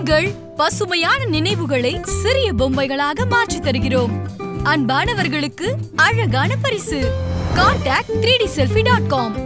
உங்கள் பசுமையான நினைவுகளை சிறிய பொம்மைகளாக மாற்றித் தருகிறோம் அன்பானவர்களுக்கு அழகான பரிசு contact three D selfie dot com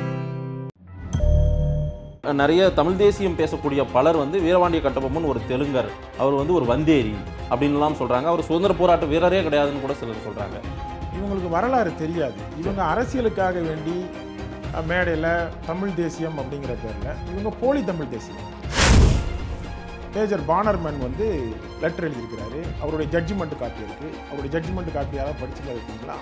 நிறைய தமிழ் தேசியம் பேசக்கூடிய பலர் வந்து வீரபாண்டிய கட்டபொம்மன் ஒரு தெலுங்கர் அவர் வந்து ஒரு வந்தேரி அப்படின்லாம் சொல்றாங்க அவர் சுதந்திர போராட்ட வீரரே கிடையாதுன்னு கூட சிலர் சொல்றாங்க இவங்களுக்கு வரலாறு தெரியாது இவங்க அரசியலுக்காக வேண்டி மேடையில் தமிழ் தேசியம் அப்படிங்கிற பேரில் இவங்க போலி தமிழ் தேசியம் மேஜர் பானர்மேன் வந்து லெட்டர் எழுதியிருக்கிறாரு அவருடைய ஜட்ஜ்மெண்ட் காப்பி இருக்கு அவருடைய ஜட்ஜ்மெண்ட் காப்பி யாராவது படிச்சுட்டு இருக்கீங்களா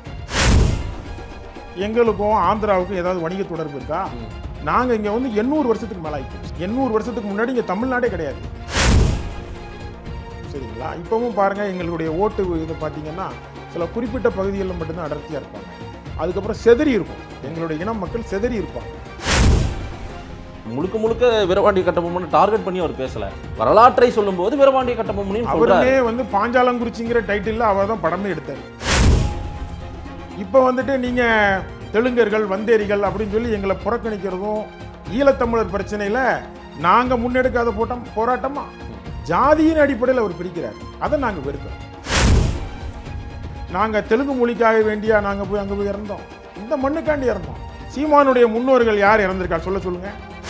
எங்களுக்கும் ஆந்திராவுக்கும் ஏதாவது வணிக தொடர்பு இருக்கா நாங்கள் இங்கே வந்து எண்ணூறு வருஷத்துக்கு மேலே ஆகிப்போம் எண்ணூறு வருஷத்துக்கு முன்னாடி இங்கே தமிழ்நாடே கிடையாது சரிங்களா இப்போவும் பாருங்கள் எங்களுடைய ஓட்டு இது பார்த்தீங்கன்னா சில குறிப்பிட்ட பகுதிகளில் மட்டும்தான் அடர்த்தியாக இருப்பாங்க அதுக்கப்புறம் செதறி இருக்கும் எங்களுடைய இன மக்கள் செதறி இருப்பாங்க முழுக்க முழுக்க வீரபாண்டிய கட்டபொம்மன் டார்கெட் பண்ணி அவர் பேசல வரலாற்றை சொல்லும்போது வீரபாண்டிய கட்டபொம்மனையும் சொல்றாரு அவருமே வந்து பாஞ்சாலங்குறிச்சிங்கிற டைட்டிலில் அவர் தான் படமே எடுத்தார் இப்போ வந்துட்டு நீங்கள் தெலுங்கர்கள் வந்தேரிகள் அப்படின்னு சொல்லி எங்களை புறக்கணிக்கிறதும் ஈழத்தமிழர் பிரச்சனையில் நாங்கள் முன்னெடுக்காத போட்டம் போராட்டமா ஜாதியின் அடிப்படையில் அவர் பிரிக்கிறார் அதை நாங்கள் வெறுக்கிறோம் நாங்கள் தெலுங்கு மொழிக்காக வேண்டியா நாங்கள் போய் அங்கே போய் இறந்தோம் இந்த மண்ணுக்காண்டி இறந்தோம் சீமானுடைய முன்னோர்கள் யார் இறந்திருக்கா சொல்ல சொல்லுங்க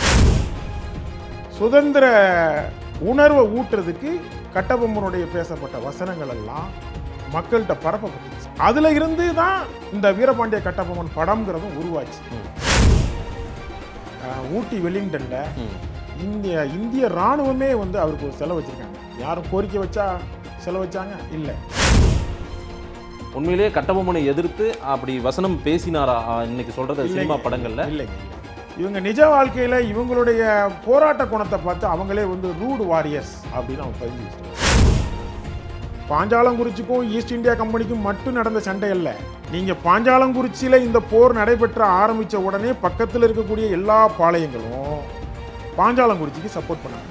சுதந்திர உணர்வை ஊட்டுறதுக்கு கட்டபொம்மனுடைய பேசப்பட்ட வசனங்கள் எல்லாம் மக்கள்கிட்ட பரப்பப்பட்டுச்சு அதுல இருந்து தான் இந்த வீரபாண்டிய கட்டபொம்மன் படம்ங்கிறதும் உருவாச்சு அஹ், ஊட்டி வெலிங்டன்ல ம். இந்திய இந்திய ராணுவமே வந்து அவருக்கு ஒரு செலவு வச்சிருக்காங்க யாரும் கோரிக்கை வச்சா செலவு வச்சாங்க இல்லை உண்மையிலேயே கட்டபொம்மனை எதிர்த்து அப்படி வசனம் பேசினாரா ஆ, இன்னைக்கு சொல்றது சினிமா இல்லைங்க. படங்கள்ல இல்லைங்க இல்லை. இவங்க நிஜ வாழ்க்கையில இவங்களுடைய போராட்ட குணத்தை பார்த்து அவங்களே வந்து ரூடு வாரியர்ஸ் அப்படின்னு அவங்க பதிவு வச்சிருக்காங்க பாஞ்சாலங்குறிச்சிக்கும் ஈஸ்ட் இந்தியா கம்பெனிக்கும் மட்டும் நடந்த சண்டை அல்ல நீங்க பாஞ்சாலங்குறிச்சியில இந்த போர் நடைபெற்ற ஆரம்பிச்ச உடனே பக்கத்தில் இருக்கக்கூடிய எல்லா பாளையங்களும் பாஞ்சாலங்குறிச்சிக்கு சப்போர்ட் பண்ணாங்க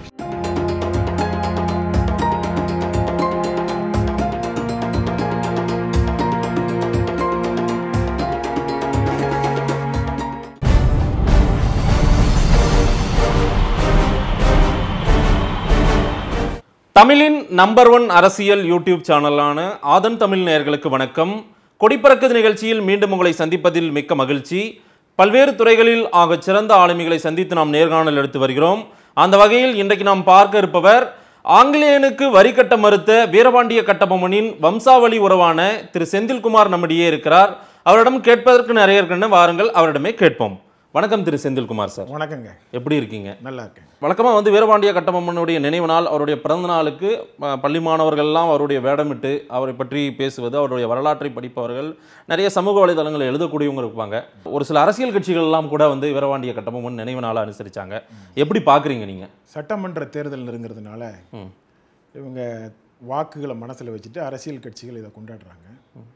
தமிழின் நம்பர் ஒன் அரசியல் யூடியூப் சேனலான ஆதன் தமிழ் நேயர்களுக்கு வணக்கம் கொடிப்பறக்குது நிகழ்ச்சியில் மீண்டும் உங்களை சந்திப்பதில் மிக்க மகிழ்ச்சி பல்வேறு துறைகளில் ஆகச் சிறந்த ஆளுமைகளை சந்தித்து நாம் நேர்காணல் எடுத்து வருகிறோம் அந்த வகையில் இன்றைக்கு நாம் பார்க்க இருப்பவர் ஆங்கிலேயனுக்கு வரி கட்ட மறுத்த வீரபாண்டிய கட்டபொம்மனின் வம்சாவளி உறவான திரு செந்தில்குமார் நம்மிடையே இருக்கிறார் அவரிடம் கேட்பதற்கு நிறைய இருக்கின்றன வாருங்கள் அவரிடமே கேட்போம் வணக்கம் திரு செந்தில்குமார் சார் வணக்கங்க எப்படி இருக்கீங்க நல்லா இருக்கேன் வழக்கமாக வந்து வீரபாண்டிய கட்டபொம்மனுடைய நினைவு நாள் அவருடைய பிறந்த நாளுக்கு அஹ், பள்ளி மாணவர்கள்லாம் அவருடைய வேடமிட்டு அவரை பற்றி பேசுவது அவருடைய வரலாற்றை படிப்பவர்கள் நிறைய சமூக வலைதளங்கள் எழுதக்கூடியவங்க இருப்பாங்க ஒரு சில அரசியல் கட்சிகள் எல்லாம் கூட வந்து வீரபாண்டிய கட்டபொம்மன் நினைவு நாளை அனுசரிச்சாங்க எப்படி பார்க்குறீங்க நீங்கள் சட்டமன்ற தேர்தல் நெருங்கிறதுனால ம். இவங்க வாக்குகளை மனசில் வச்சுட்டு அரசியல் கட்சிகள் இதை கொண்டாடுறாங்க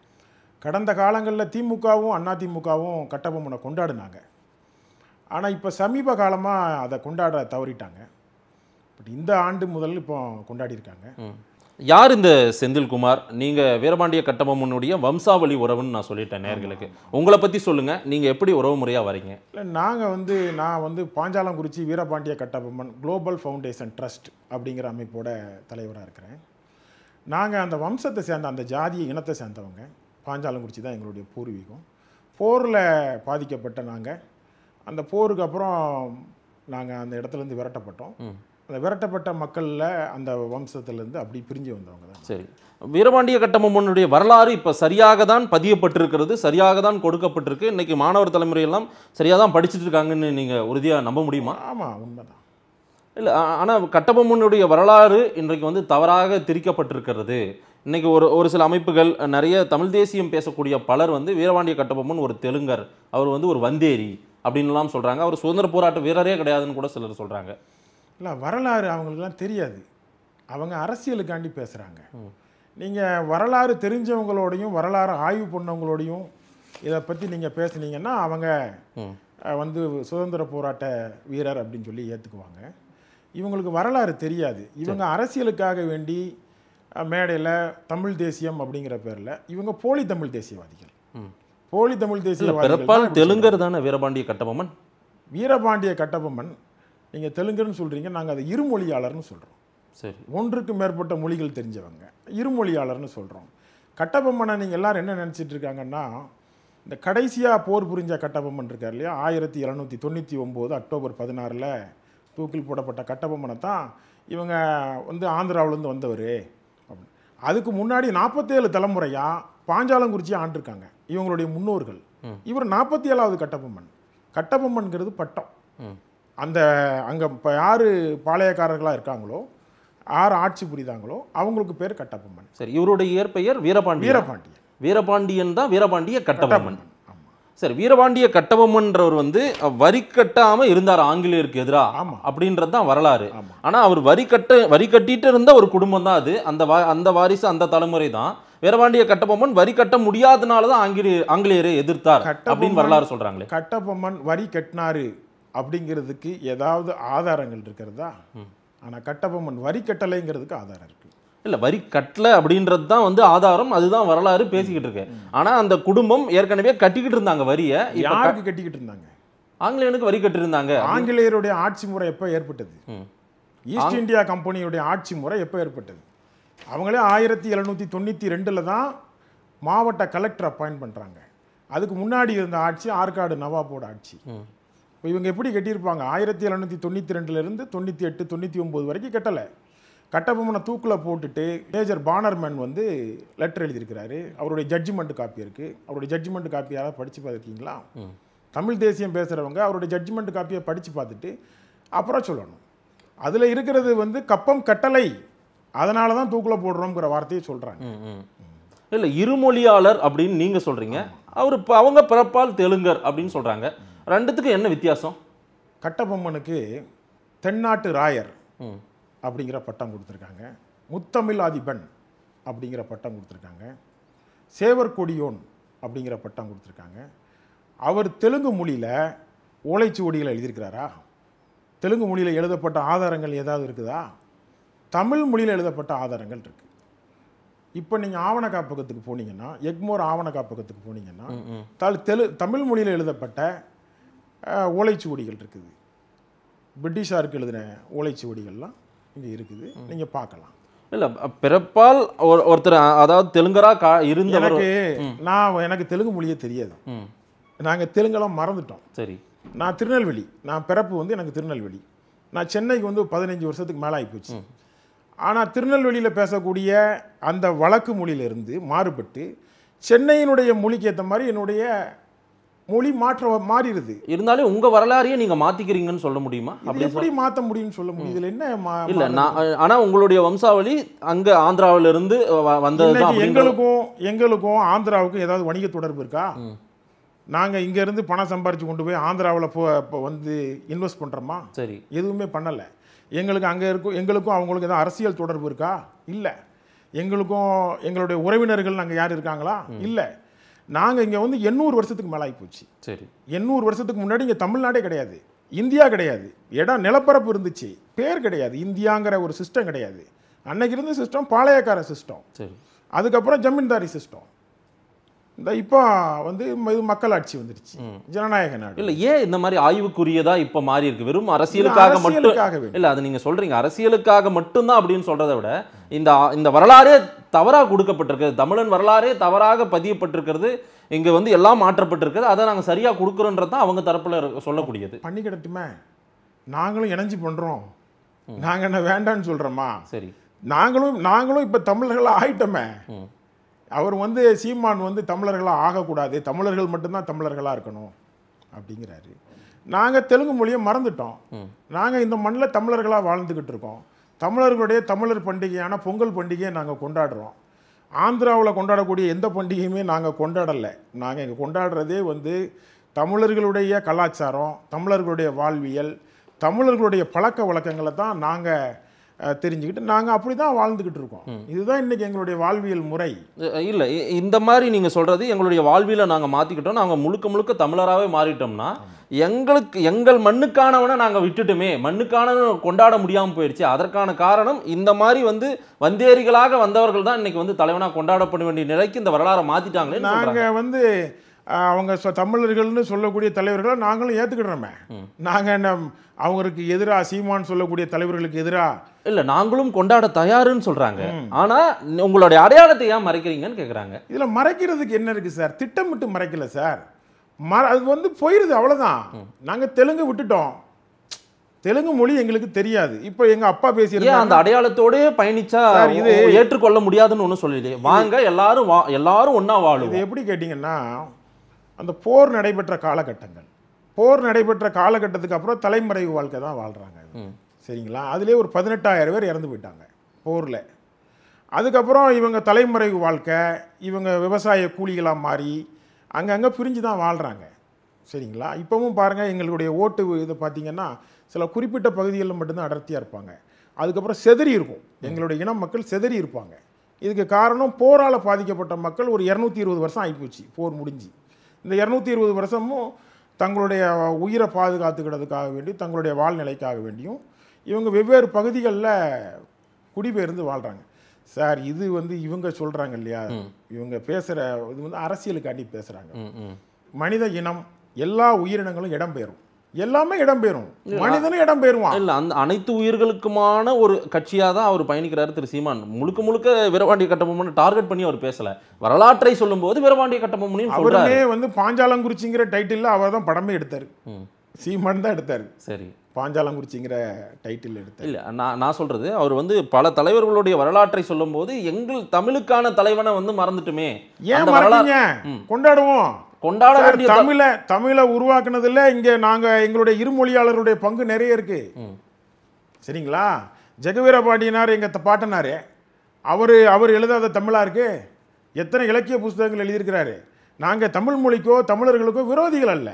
கடந்த காலங்களில் திமுகவும் அதிமுகவும் கட்டபொம்மனை கொண்டாடினாங்க ஆனால் இப்போ சமீப காலமாக அதை கொண்டாட தவறிட்டாங்க பட் இந்த ஆண்டு முதல் இப்போ கொண்டாடியிருக்காங்க யார் இந்த செந்தில்குமார் நீங்கள் வீரபாண்டிய கட்டபொம்மனுடைய வம்சாவளி உறவுன்னு நான் சொல்லிட்டேன் நேர்களுக்கு உங்களை பற்றி சொல்லுங்கள் நீங்கள் எப்படி உறவு முறையாக வரீங்க இல்லை நாங்கள் வந்து நான் வந்து Panchalankurichi Veerapandiya Kattabomman global foundation trust அப்படிங்கிற அமைப்போட தலைவராக இருக்கிறேன் நாங்கள் அந்த வம்சத்தை சேர்ந்த அந்த ஜாதிய இனத்தை சேர்ந்தவங்க பாஞ்சாலங்குறிச்சி தான் எங்களுடைய பூர்வீகம் போரில் பாதிக்கப்பட்ட நாங்கள் அந்த போருக்கு அப்புறம் நாங்கள் அந்த இடத்துலேருந்து விரட்டப்பட்டோம் அந்த விரட்டப்பட்ட மக்களில் அந்த வம்சத்துலேருந்து அப்படி பிரிஞ்சு வந்தவங்க தான் சரி வீரபாண்டிய கட்டபொம்மனுடைய வரலாறு இப்போ சரியாக தான் பதியப்பட்டிருக்கிறது சரியாக தான் கொடுக்கப்பட்டிருக்கு இன்னைக்கு மாணவர் தலைமுறையெல்லாம் சரியாக தான் படிச்சுட்டு இருக்காங்கன்னு நீங்கள் உறுதியாக நம்ப முடியுமா ஆமாம் உண்மைதான் இல்லை ஆனால் கட்டபொம்மனுடைய வரலாறு இன்றைக்கு வந்து தவறாக திரிக்கப்பட்டிருக்கிறது இன்னைக்கு ஒரு ஒரு சில அமைப்புகள் நிறைய தமிழ் தேசியம் பேசக்கூடிய பலர் வந்து வீரபாண்டிய கட்டபொம்மன் ஒரு தெலுங்கர் அவர் வந்து ஒரு வந்தேரி அப்படின்லாம் சொல்கிறாங்க அவர் சுதந்திர போராட்ட வீரரே கிடையாதுன்னு கூட சிலர் சொல்கிறாங்க இல்லை வரலாறு அவங்களுக்குலாம் தெரியாது அவங்க அரசியலுக்காண்டி பேசுகிறாங்க நீங்கள் வரலாறு தெரிஞ்சவங்களோடையும் வரலாறு ஆய்வு பண்ணவங்களோடையும் இதை பற்றி நீங்கள் பேசுனீங்கன்னா அவங்க ம். அஹ், வந்து சுதந்திர போராட்ட வீரர் அப்படின்னு சொல்லி ஏற்றுக்குவாங்க இவங்களுக்கு வரலாறு தெரியாது இவங்க அரசியலுக்காக வேண்டி மேடையில் தமிழ் தேசியம் அப்படிங்கிற பேரில் இவங்க போலி தமிழ் தேசியவாதிகள் ம். போலி தமிழ் இல்லை தேசியவாதிகள் பிறப்பால் தான் இப்படி தெலுங்கர் தானே வீரபாண்டிய கட்டபொம்மன் வீரபாண்டிய கட்டபொம்மன் நீங்கள் தெலுங்குன்னு சொல்கிறீங்க நாங்கள் அதை இருமொழியாளர்னு சொல்கிறோம் சரி ஒன்றுக்கு மேற்பட்ட மொழிகள் தெரிஞ்சவங்க இருமொழியாளர்னு சொல்கிறோம் கட்டபொம்மனை நீங்கள் எல்லாரும் என்ன நினச்சிட்டு இருக்காங்கன்னா இந்த கடைசியாக போர் புரிஞ்ச கட்டபொம்மன் இருக்கார் இல்லையா ஆயிரத்தி எழுநூற்றி தொண்ணூற்றி ஒம்பது அக்டோபர் பதினாறில் தூக்கில் போடப்பட்ட கட்டபொம்மனை தான் இவங்க வந்து ஆந்திராவிலேருந்து வந்தவர் அப்படின்னு அதுக்கு முன்னாடி நாற்பத்தேழு தலைமுறையாக பாஞ்சாலங்குறிச்சி ஆண்டிருக்காங்க இவங்களுடைய முன்னோர்கள் இவர் நாற்பத்தி ஏழாவது கட்டபொம்மன் கட்டபொம்மன்கிறது பட்டம் ம் அந்த அங்கே இப்போ யார் பாளையக்காரர்களாக இருக்காங்களோ யார் ஆட்சி புரிதாங்களோ அவங்களுக்கு பேர் கட்டபொம்மன் சரி இவருடைய இயற்பெயர் வீரபாண்டியன் வீரபாண்டியன் வீரபாண்டியன் தான் வீரபாண்டிய கட்டபொம்மன் ஆமாம் சரி வீரபாண்டிய கட்டபொம்மன்றவர் வந்து அஹ், வரி கட்டாம இருந்தார் ஆங்கிலேயருக்கு எதிரா ஆமா. அப்படின்றது தான் வரலாறு ஆமா. ஆனா அவர் வரி கட்ட வரி கட்டிட்டு இருந்த ஒரு குடும்பம் தான் அது அந்த வா அந்த வாரிசு அந்த தலைமுறை தான் வீரபாண்டிய கட்டபொம்மன் வரி கட்ட முடியாதனால தான் ஆங்கிலேய ஆங்கிலேயரை எதிர்த்தார் கட்டபொம்மன் அப்படின்னு வரலாறு சொல்றாங்களே கட்டபொம்மன் வரி கட்டினாரு அப்படிங்கிறதுக்கு ஏதாவது ஆதாரங்கள் இருக்கிறதா ஆனால் கட்டபொம்மன் வரி கட்டலைங்கிறதுக்கு ஆதாரம் இருக்கு இல்ல வரி கட்டல அப்படின்றது தான் வந்து ஆதாரம் அதுதான் வரலாறு பேசிக்கிட்டு இருக்கு ஆனா அந்த குடும்பம் ஏற்கனவே கட்டிக்கிட்டு இருந்தாங்க வரிய இப்ப க- யாருக்கு கட்டிக்கிட்டு இருந்தாங்க ஆங்கிலேயனுக்கு வரி கட்டி இருந்தாங்க ஆங்கிலேயருடைய ஆட்சி முறை எப்போ ஏற்பட்டது ம். ஈஸ்ட் இந்தியா கம்பெனியுடைய ஆட்சி முறை எப்போ ஏற்பட்டது அவங்களே ஆயிரத்தி எழுநூற்றி தொண்ணூற்றி ரெண்டில் தான் மாவட்ட கலெக்டர் அப்பாயிண்ட் பண்ணுறாங்க அதுக்கு முன்னாடி இருந்த ஆட்சி ஆற்காடு நவாபோட ஆட்சி ம். இப்போ இவங்க எப்படி கட்டியிருப்பாங்க ஆயிரத்தி எழுநூற்றி தொண்ணூற்றி ரெண்டுலேருந்து தொண்ணூற்றி எட்டு தொண்ணூற்றி ஒம்பது வரைக்கும் கட்டலை கட்டபொம்மனை தூக்கில் போட்டுட்டு மேஜர் பானர்மேன் வந்து லெட்டர் எழுதியிருக்கிறாரு அவருடைய ஜட்ஜ்மெண்ட் காப்பி இருக்குது அவருடைய ஜட்ஜ்மெண்ட் காப்பி யாராவது படித்து பார்த்துருக்கீங்களா ம். தமிழ் தேசியம் பேசுகிறவங்க அவருடைய ஜட்ஜ்மெண்ட் காப்பியை படித்து பார்த்துட்டு அப்புறம் சொல்லணும் அதில் இருக்கிறது வந்து கப்பம் கட்டளை அதனால தான் தூக்கில் போடுறோங்கிற வார்த்தையை சொல்கிறாங்க ம், ம். இல்ல இருமொழியாளர் அப்படின்னு நீங்க சொல்றீங்க அவர் இப்ப அவங்க பிறப்பால் தெலுங்கர் அப்படின்னு சொல்றாங்க ரெண்டுத்துக்கும் என்ன வித்தியாசம் கட்டபொம்மனுக்கு தென்னாட்டு ராயர் ம். அப்படிங்கிற பட்டம் கொடுத்துருக்காங்க முத்தமிழ் ஆதிபன் அப்படிங்கிற பட்டம் கொடுத்துருக்காங்க சேவர் கொடியோன் அப்படிங்கிற பட்டம் கொடுத்துருக்காங்க அவர் தெலுங்கு மொழியில் ஓலைச்சுவடிகளை எழுதியிருக்கிறாரா தெலுங்கு மொழியில் எழுதப்பட்ட ஆதாரங்கள் ஏதாவது இருக்குதா தமிழ் மொழியில் எழுதப்பட்ட ஆதாரங்கள் இருக்கு இப்போ நீங்கள் ஆவண காப்பகத்துக்கு போனீங்கன்னா எக்மோர் ஆவண காப்பகத்துக்கு போனீங்கன்னா ம், ம். தல் தெலு தமிழ் மொழியில் எழுதப்பட்ட அஹ், ஓலைச்சுவடிகள் இருக்குது பிரிட்டிஷாருக்கு எழுதின ஓலைச்சுவடிகள்லாம் இங்கே இருக்குது நீங்கள் பார்க்கலாம் இல்ல அ- பிறப்பால் ஒரு- ஒருத்தர் அ- அதாவது தெலுங்கரா கா இருந்தவர் எனக்கு நான் எனக்கு தெலுங்கு மொழியே தெரியாது ம். நாங்கள் தெலுங்கெல்லாம் மறந்துட்டோம் சரி நான் திருநெல்வேலி நான் பிறப்பு வந்து எனக்கு திருநெல்வேலி நான் சென்னைக்கு வந்து பதினஞ்சு வருஷத்துக்கு மேலே ஆகிப்போச்சு ஆனால் திருநெல்வேலியில் பேசக்கூடிய அந்த வழக்கு மொழியிலிருந்து மாறுபட்டு சென்னையினுடைய மொழிக்கு ஏற்ற மாதிரி என்னுடைய மொழி மாற்ற மாறிடுது இருந்தாலும் உங்க வரலாறையே நீங்க மாத்திக்கிறீங்கன்னு சொல்ல முடியுமா இது அப்படி எப்படி மாற்ற முடியும்னு சொல்ல முடியும் இதில் என்ன மா- இல்ல நான் ஆனா உங்களுடைய வம்சாவளி அங்க ஆந்திராவில இருந்து வ- வந்ததுதான் இன்னைக்கு அப்படின்ற எங்களுக்கும் எங்களுக்கும் ஆந்திராவுக்கும் ஏதாவது வணிக தொடர்பு இருக்கா நாங்கள் இங்கேருந்து பணம் சம்பாரிச்சு கொண்டு போய் ஆந்திராவில் போ இப்போ வந்து இன்வெஸ்ட் பண்ணுறோமா சரி எதுவுமே பண்ணலை எங்களுக்கு அங்கே இருக்கும் எங்களுக்கும் அவங்களுக்கு ஏதாவது அரசியல் தொடர்பு இருக்கா இல்லை எங்களுக்கும் எங்களுடைய உறவினர்கள் நாங்கள் யார் இருக்காங்களா இல்லை நாங்கள் இங்கே வந்து எண்ணூறு வருஷத்துக்கு மேலே போச்சு சரி எண்ணூறு வருஷத்துக்கு முன்னாடி இங்கே தமிழ்நாடே கிடையாது இந்தியா கிடையாது இடம் நிலப்பரப்பு இருந்துச்சு பேர் கிடையாது இந்தியாங்கிற ஒரு சிஸ்டம் கிடையாது அன்னைக்கு இருந்த சிஸ்டம் பாளையக்கார சிஸ்டம் சரி அதுக்கப்புறம் ஜமீன்தாரி சிஸ்டம் இந்த இப்போ வந்து ம- இது மக்களாட்சி வந்துருச்சு ஜனநாயக நாடு இல்ல ஏன் இந்த மாதிரி ஆய்வுக்குரியதா இப்ப மாறி இருக்கு வெறும் அரசியலுக்காக மட்டும் அரசியலுக்காக வேண்டி. இல்ல அது நீங்க சொல்றீங்க அரசியலுக்காக மட்டும்தான் அப்படின்னு சொல்றதை விட இந்த இந்த வரலாறே தவறா கொடுக்கப்பட்டிருக்கு தமிழன் வரலாறே தவறாக பதியப்பட்டிருக்கிறது இங்க வந்து எல்லாம் மாற்றப்பட்டிருக்கிறது அதை நாங்க சரியா கொடுக்குறோன்றது தான் அவங்க தரப்புல இருக்க- சொல்லக்கூடியது பண்ணிக்கிடட்டுமே நாங்களும் இணைஞ்சு பண்ணுறோம் நாங்கள் என்ன வேண்டான்னு சொல்கிறோமா சரி நாங்களும் நாங்களும் இப்போ தமிழர்களாக ஆயிட்டோமே ம். அவர் வந்து சீமான் வந்து தமிழர்களாக ஆகக்கூடாது தமிழர்கள் மட்டும்தான் தமிழர்களாக இருக்கணும் அப்படிங்கிறாரு நாங்கள் தெலுங்கு மொழியை மறந்துட்டோம் நாங்கள் இந்த மண்ணில் தமிழர்களாக வாழ்ந்துக்கிட்டு இருக்கோம் தமிழர்களுடைய தமிழர் பண்டிகையான பொங்கல் பண்டிகையை நாங்கள் கொண்டாடுறோம் ஆந்திராவில் கொண்டாடக்கூடிய எந்த பண்டிகையுமே நாங்கள் கொண்டாடலை நாங்கள் இங்கே கொண்டாடுறதே வந்து தமிழர்களுடைய கலாச்சாரம் தமிழர்களுடைய வாழ்வியல் தமிழர்களுடைய பழக்க வழக்கங்களை தான் நாங்கள் தெரிஞ்சுக்கிட்டு நாங்கள் அப்படி தான் வாழ்ந்துக்கிட்டு இருக்கோம் இதுதான் இன்றைக்கி எங்களுடைய வாழ்வியல் முறை அஹ் இல்ல இ- இந்த மாதிரி நீங்க சொல்றது எங்களுடைய வாழ்வியல நாங்க மாத்திக்கிட்டோம் நாங்க முழுக்க முழுக்க தமிழராகவே மாறிட்டோம்னா எங்களுக்கு எங்கள் மண்ணுக்கானவனை நாங்க விட்டுட்டோமே மண்ணுக்கானவனை கொண்டாட முடியாம போயிடுச்சு அதற்கான காரணம் இந்த மாதிரி வந்து வந்தேரிகளாக வந்தவர்கள் தான் இன்னைக்கு வந்து தலைவனா கொண்டாடப்பட வேண்டிய நிலைக்கு இந்த வரலாறை மாத்திட்டாங்களே நாங்கள் வந்து அஹ், அவங்க சொ- தமிழர்கள்னு சொல்லக்கூடிய தலைவர்களை நாங்களும் ஏற்றுக்கிடுறோமே நாங்கள் என்ன அவங்களுக்கு எதிராக சீமான் சொல்லக்கூடிய தலைவர்களுக்கு எதிராக இல்ல நாங்களும் கொண்டாட தயாருன்னு சொல்றாங்க ஆனா உங்களுடைய அடையாளத்தை ஏன் மறைக்கிறீங்கன்னு கேக்குறாங்க இதில் மறைக்கிறதுக்கு என்ன இருக்குது சார் திட்டமிட்டு மறைக்கல சார் மற அது வந்து போயிடுது அவ்வளோதான் நாங்கள் தெலுங்கு விட்டுட்டோம் தெலுங்கு மொழி எங்களுக்கு தெரியாது இப்போ எங்கள் அப்பா ஏன் பேசியிருந்தாங்க அந்த அடையாளத்தோடயே பயணிச்சா சார், இது- ஓ- ஏற்றுக்கொள்ள முடியாதுன்னு ஒன்றும் சொல்லலையே வாங்க எல்லாரும் வா- எல்லாரும் ஒண்ணா இது வாழுவோம் எப்படி கேட்டிங்கன்னா அந்த போர் நடைபெற்ற காலகட்டங்கள் போர் நடைபெற்ற காலகட்டத்துக்கு அப்புறம் தலைமறைவு வாழ்க்கை தான் வாழ்கிறாங்க ம். சரிங்களா அதிலே ஒரு பதினெட்டாயிரம் பேர் இறந்து போயிட்டாங்க போரில் அதுக்கப்புறம் இவங்க தலைமறைவு வாழ்க்கை இவங்க விவசாய கூலிகளாக மாறி அங்கங்கே பிரிஞ்சு தான் வாழ்கிறாங்க சரிங்களா இப்போவும் பாருங்கள் எங்களுடைய ஓட்டு இது பார்த்தீங்கன்னா சில குறிப்பிட்ட பகுதிகளில் மட்டும்தான் அடர்த்தியாக இருப்பாங்க அதுக்கப்புறம் செதறி இருக்கும் எங்களுடைய இன மக்கள் செதறி இருப்பாங்க இதுக்கு காரணம் போரால் பாதிக்கப்பட்ட மக்கள் ஒரு இரநூத்தி இருபது வருஷம் ஆகிப்போச்சு போர் முடிஞ்சு இந்த இரநூத்தி இருபது வருஷமும் தங்களுடைய உயிரை பாதுகாத்துக்கிறதுக்காக வேண்டி தங்களுடைய வாழ்நிலைக்காக வேண்டியும் இவங்க வெவ்வேறு பகுதிகளில் குடிபெயர்ந்து வாழ்கிறாங்க சார் இது வந்து இவங்க சொல்கிறாங்க இல்லையா இவங்க பேசுகிற இது வந்து அரசியலுக்காண்டி பேசுகிறாங்க ம், ம். மனித இனம் எல்லா உயிரினங்களும் இடம்பெயரும் எல்லாமே இடம்பெயரும் மனிதனும் இடம்பெயருவான் இல்ல அந்த அனைத்து உயிர்களுக்குமான ஒரு கட்சியா தான் அவர் பயணிக்கிறாரு திரு சீமான் முழுக்க முழுக்க வீரபாண்டிய கட்டபொம்மன் டார்கெட் பண்ணி அவர் பேசல வரலாற்றை சொல்லும்போது வீரபாண்டிய கட்டபொம்மனையும் சொல்றாரு அவருமே வந்து பாஞ்சாலங்குறிச்சிங்கிற டைட்டிலில் அவர் தான் படமே எடுத்தார் ம், சீமான் தான் எடுத்தார் சரி பாஞ்சாலங்குறிச்சிங்கிற டைட்டில் எடுத்தார் இல்ல நான் நான் சொல்றது அவர் வந்து பல தலைவர்களுடைய வரலாற்றை சொல்லும்போது எங்கள் தமிழுக்கான தலைவனை வந்து மறந்துட்டுமே ஏன் அந்த வரலாறு மறக்கீங்க கொண்டாடுவோம் கொண்டாட சார், வேண்டிய த- தமிழை தமிழை உருவாக்குனதுல இங்க நாங்க எங்களுடைய இருமொழியாளருடைய பங்கு நிறைய இருக்கு ம். சரிங்களா ஜெகவீர பாண்டியனார் எங்க த- பாட்டனாரு அவரு அவர் எழுதாத தமிழா இருக்கு எத்தனை இலக்கிய புஸ்தகங்கள் எழுதியிருக்கிறாரு நாங்க தமிழ் மொழிக்கோ தமிழர்களுக்கோ விரோதிகள் அல்ல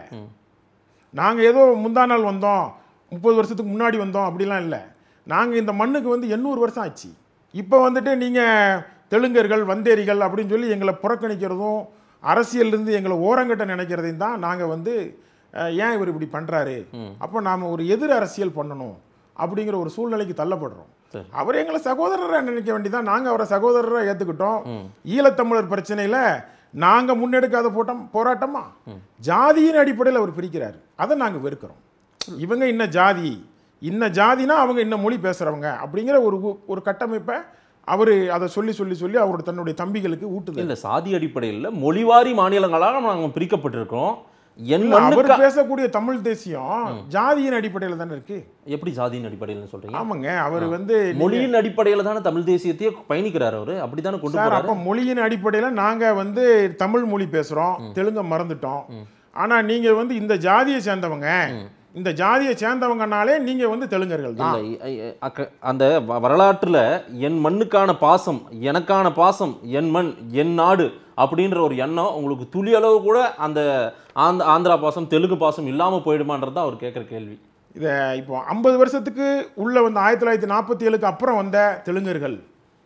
நாங்க ஏதோ முந்தா நாள் வந்தோம் முப்பது வருஷத்துக்கு முன்னாடி வந்தோம் அப்படிலாம் இல்லை நாங்க இந்த மண்ணுக்கு வந்து எண்ணூறு வருஷம் ஆச்சு இப்போ வந்துட்டு நீங்க தெலுங்கர்கள் வந்தேரிகள் அப்படின்னு சொல்லி எங்களை புறக்கணிக்கிறதும் அரசியல்லேருந்து எங்களை ஓரங்கட்ட நினைக்கிறதையும் தான் நாங்கள் வந்து அஹ், ஏன் இவர் இப்படி பண்ணுறாரு அப்போ நாம் ஒரு எதிர் அரசியல் பண்ணணும் அப்படிங்கிற ஒரு சூழ்நிலைக்கு தள்ளப்படுறோம் சரி. அவர் எங்களை சகோதரராக நினைக்க வேண்டியதான் நாங்கள் அவரை சகோதரராக ஏற்றுக்கிட்டோம் ஈழத்தமிழர் பிரச்சனையில் நாங்கள் முன்னெடுக்காத போட்டம் போராட்டமா ஜாதியின் அடிப்படையில் அவர் பிரிக்கிறார் அதை நாங்கள் வெறுக்கிறோம் இவங்க இன்ன ஜாதி இன்ன ஜாதினா அவங்க இன்ன மொழி பேசுகிறவங்க அப்படிங்கிற ஒரு கு- ஒரு கட்டமைப்பை அவர் அதை சொல்லி சொல்லி சொல்லி அவரோட தன்னுடைய தம்பிகளுக்கு ஊட்டுது இல்ல சாதி அடிப்படையில் மொழிவாரி மாநிலங்களாக நாங்கள் பிரிக்கப்பட்டிருக்கோம் என் இல்ல, அவர் மண்ணுக்கு பேசக்கூடிய தமிழ் தேசியம் ஜாதியின் அடிப்படையில் தானே இருக்கு எப்படி சாதியின் அடிப்படையில் சொல்றீங்க ஆமாங்க அவர் வந்து மொழியின் அடிப்படையில் தானே தமிழ் தேசியத்தையே பயணிக்கிறார் அவரு அப்படித்தானே கொண்டு சார் போறாரு அப்போ மொழியின் அடிப்படையில் நாங்கள் வந்து தமிழ் மொழி பேசுகிறோம் தெலுங்க மறந்துட்டோம் ஆனால் நீங்கள் வந்து இந்த ஜாதியை சேர்ந்தவங்க இந்த ஜாதியை சேர்ந்தவங்கனாலே நீங்கள் வந்து தெலுங்கர்கள் தான் இல்ல, இ- இ- அக்க- அந்த வ- வரலாற்றுல என் மண்ணுக்கான பாசம் எனக்கான பாசம் என் மண் என் நாடு அப்படின்ற ஒரு எண்ணம் உங்களுக்கு துளி அளவு கூட அந்த ஆந்த ஆந்திரா பாசம் தெலுங்கு பாசம் இல்லாம போயிடுமான்றது தான் அவர் கேட்குற கேள்வி இதை இப்போ ஐம்பது வருஷத்துக்கு உள்ள வந்து ஆயிரத்தி தொள்ளாயிரத்தி நாற்பத்தி ஏழுக்கு அப்புறம் வந்த தெலுங்கர்கள்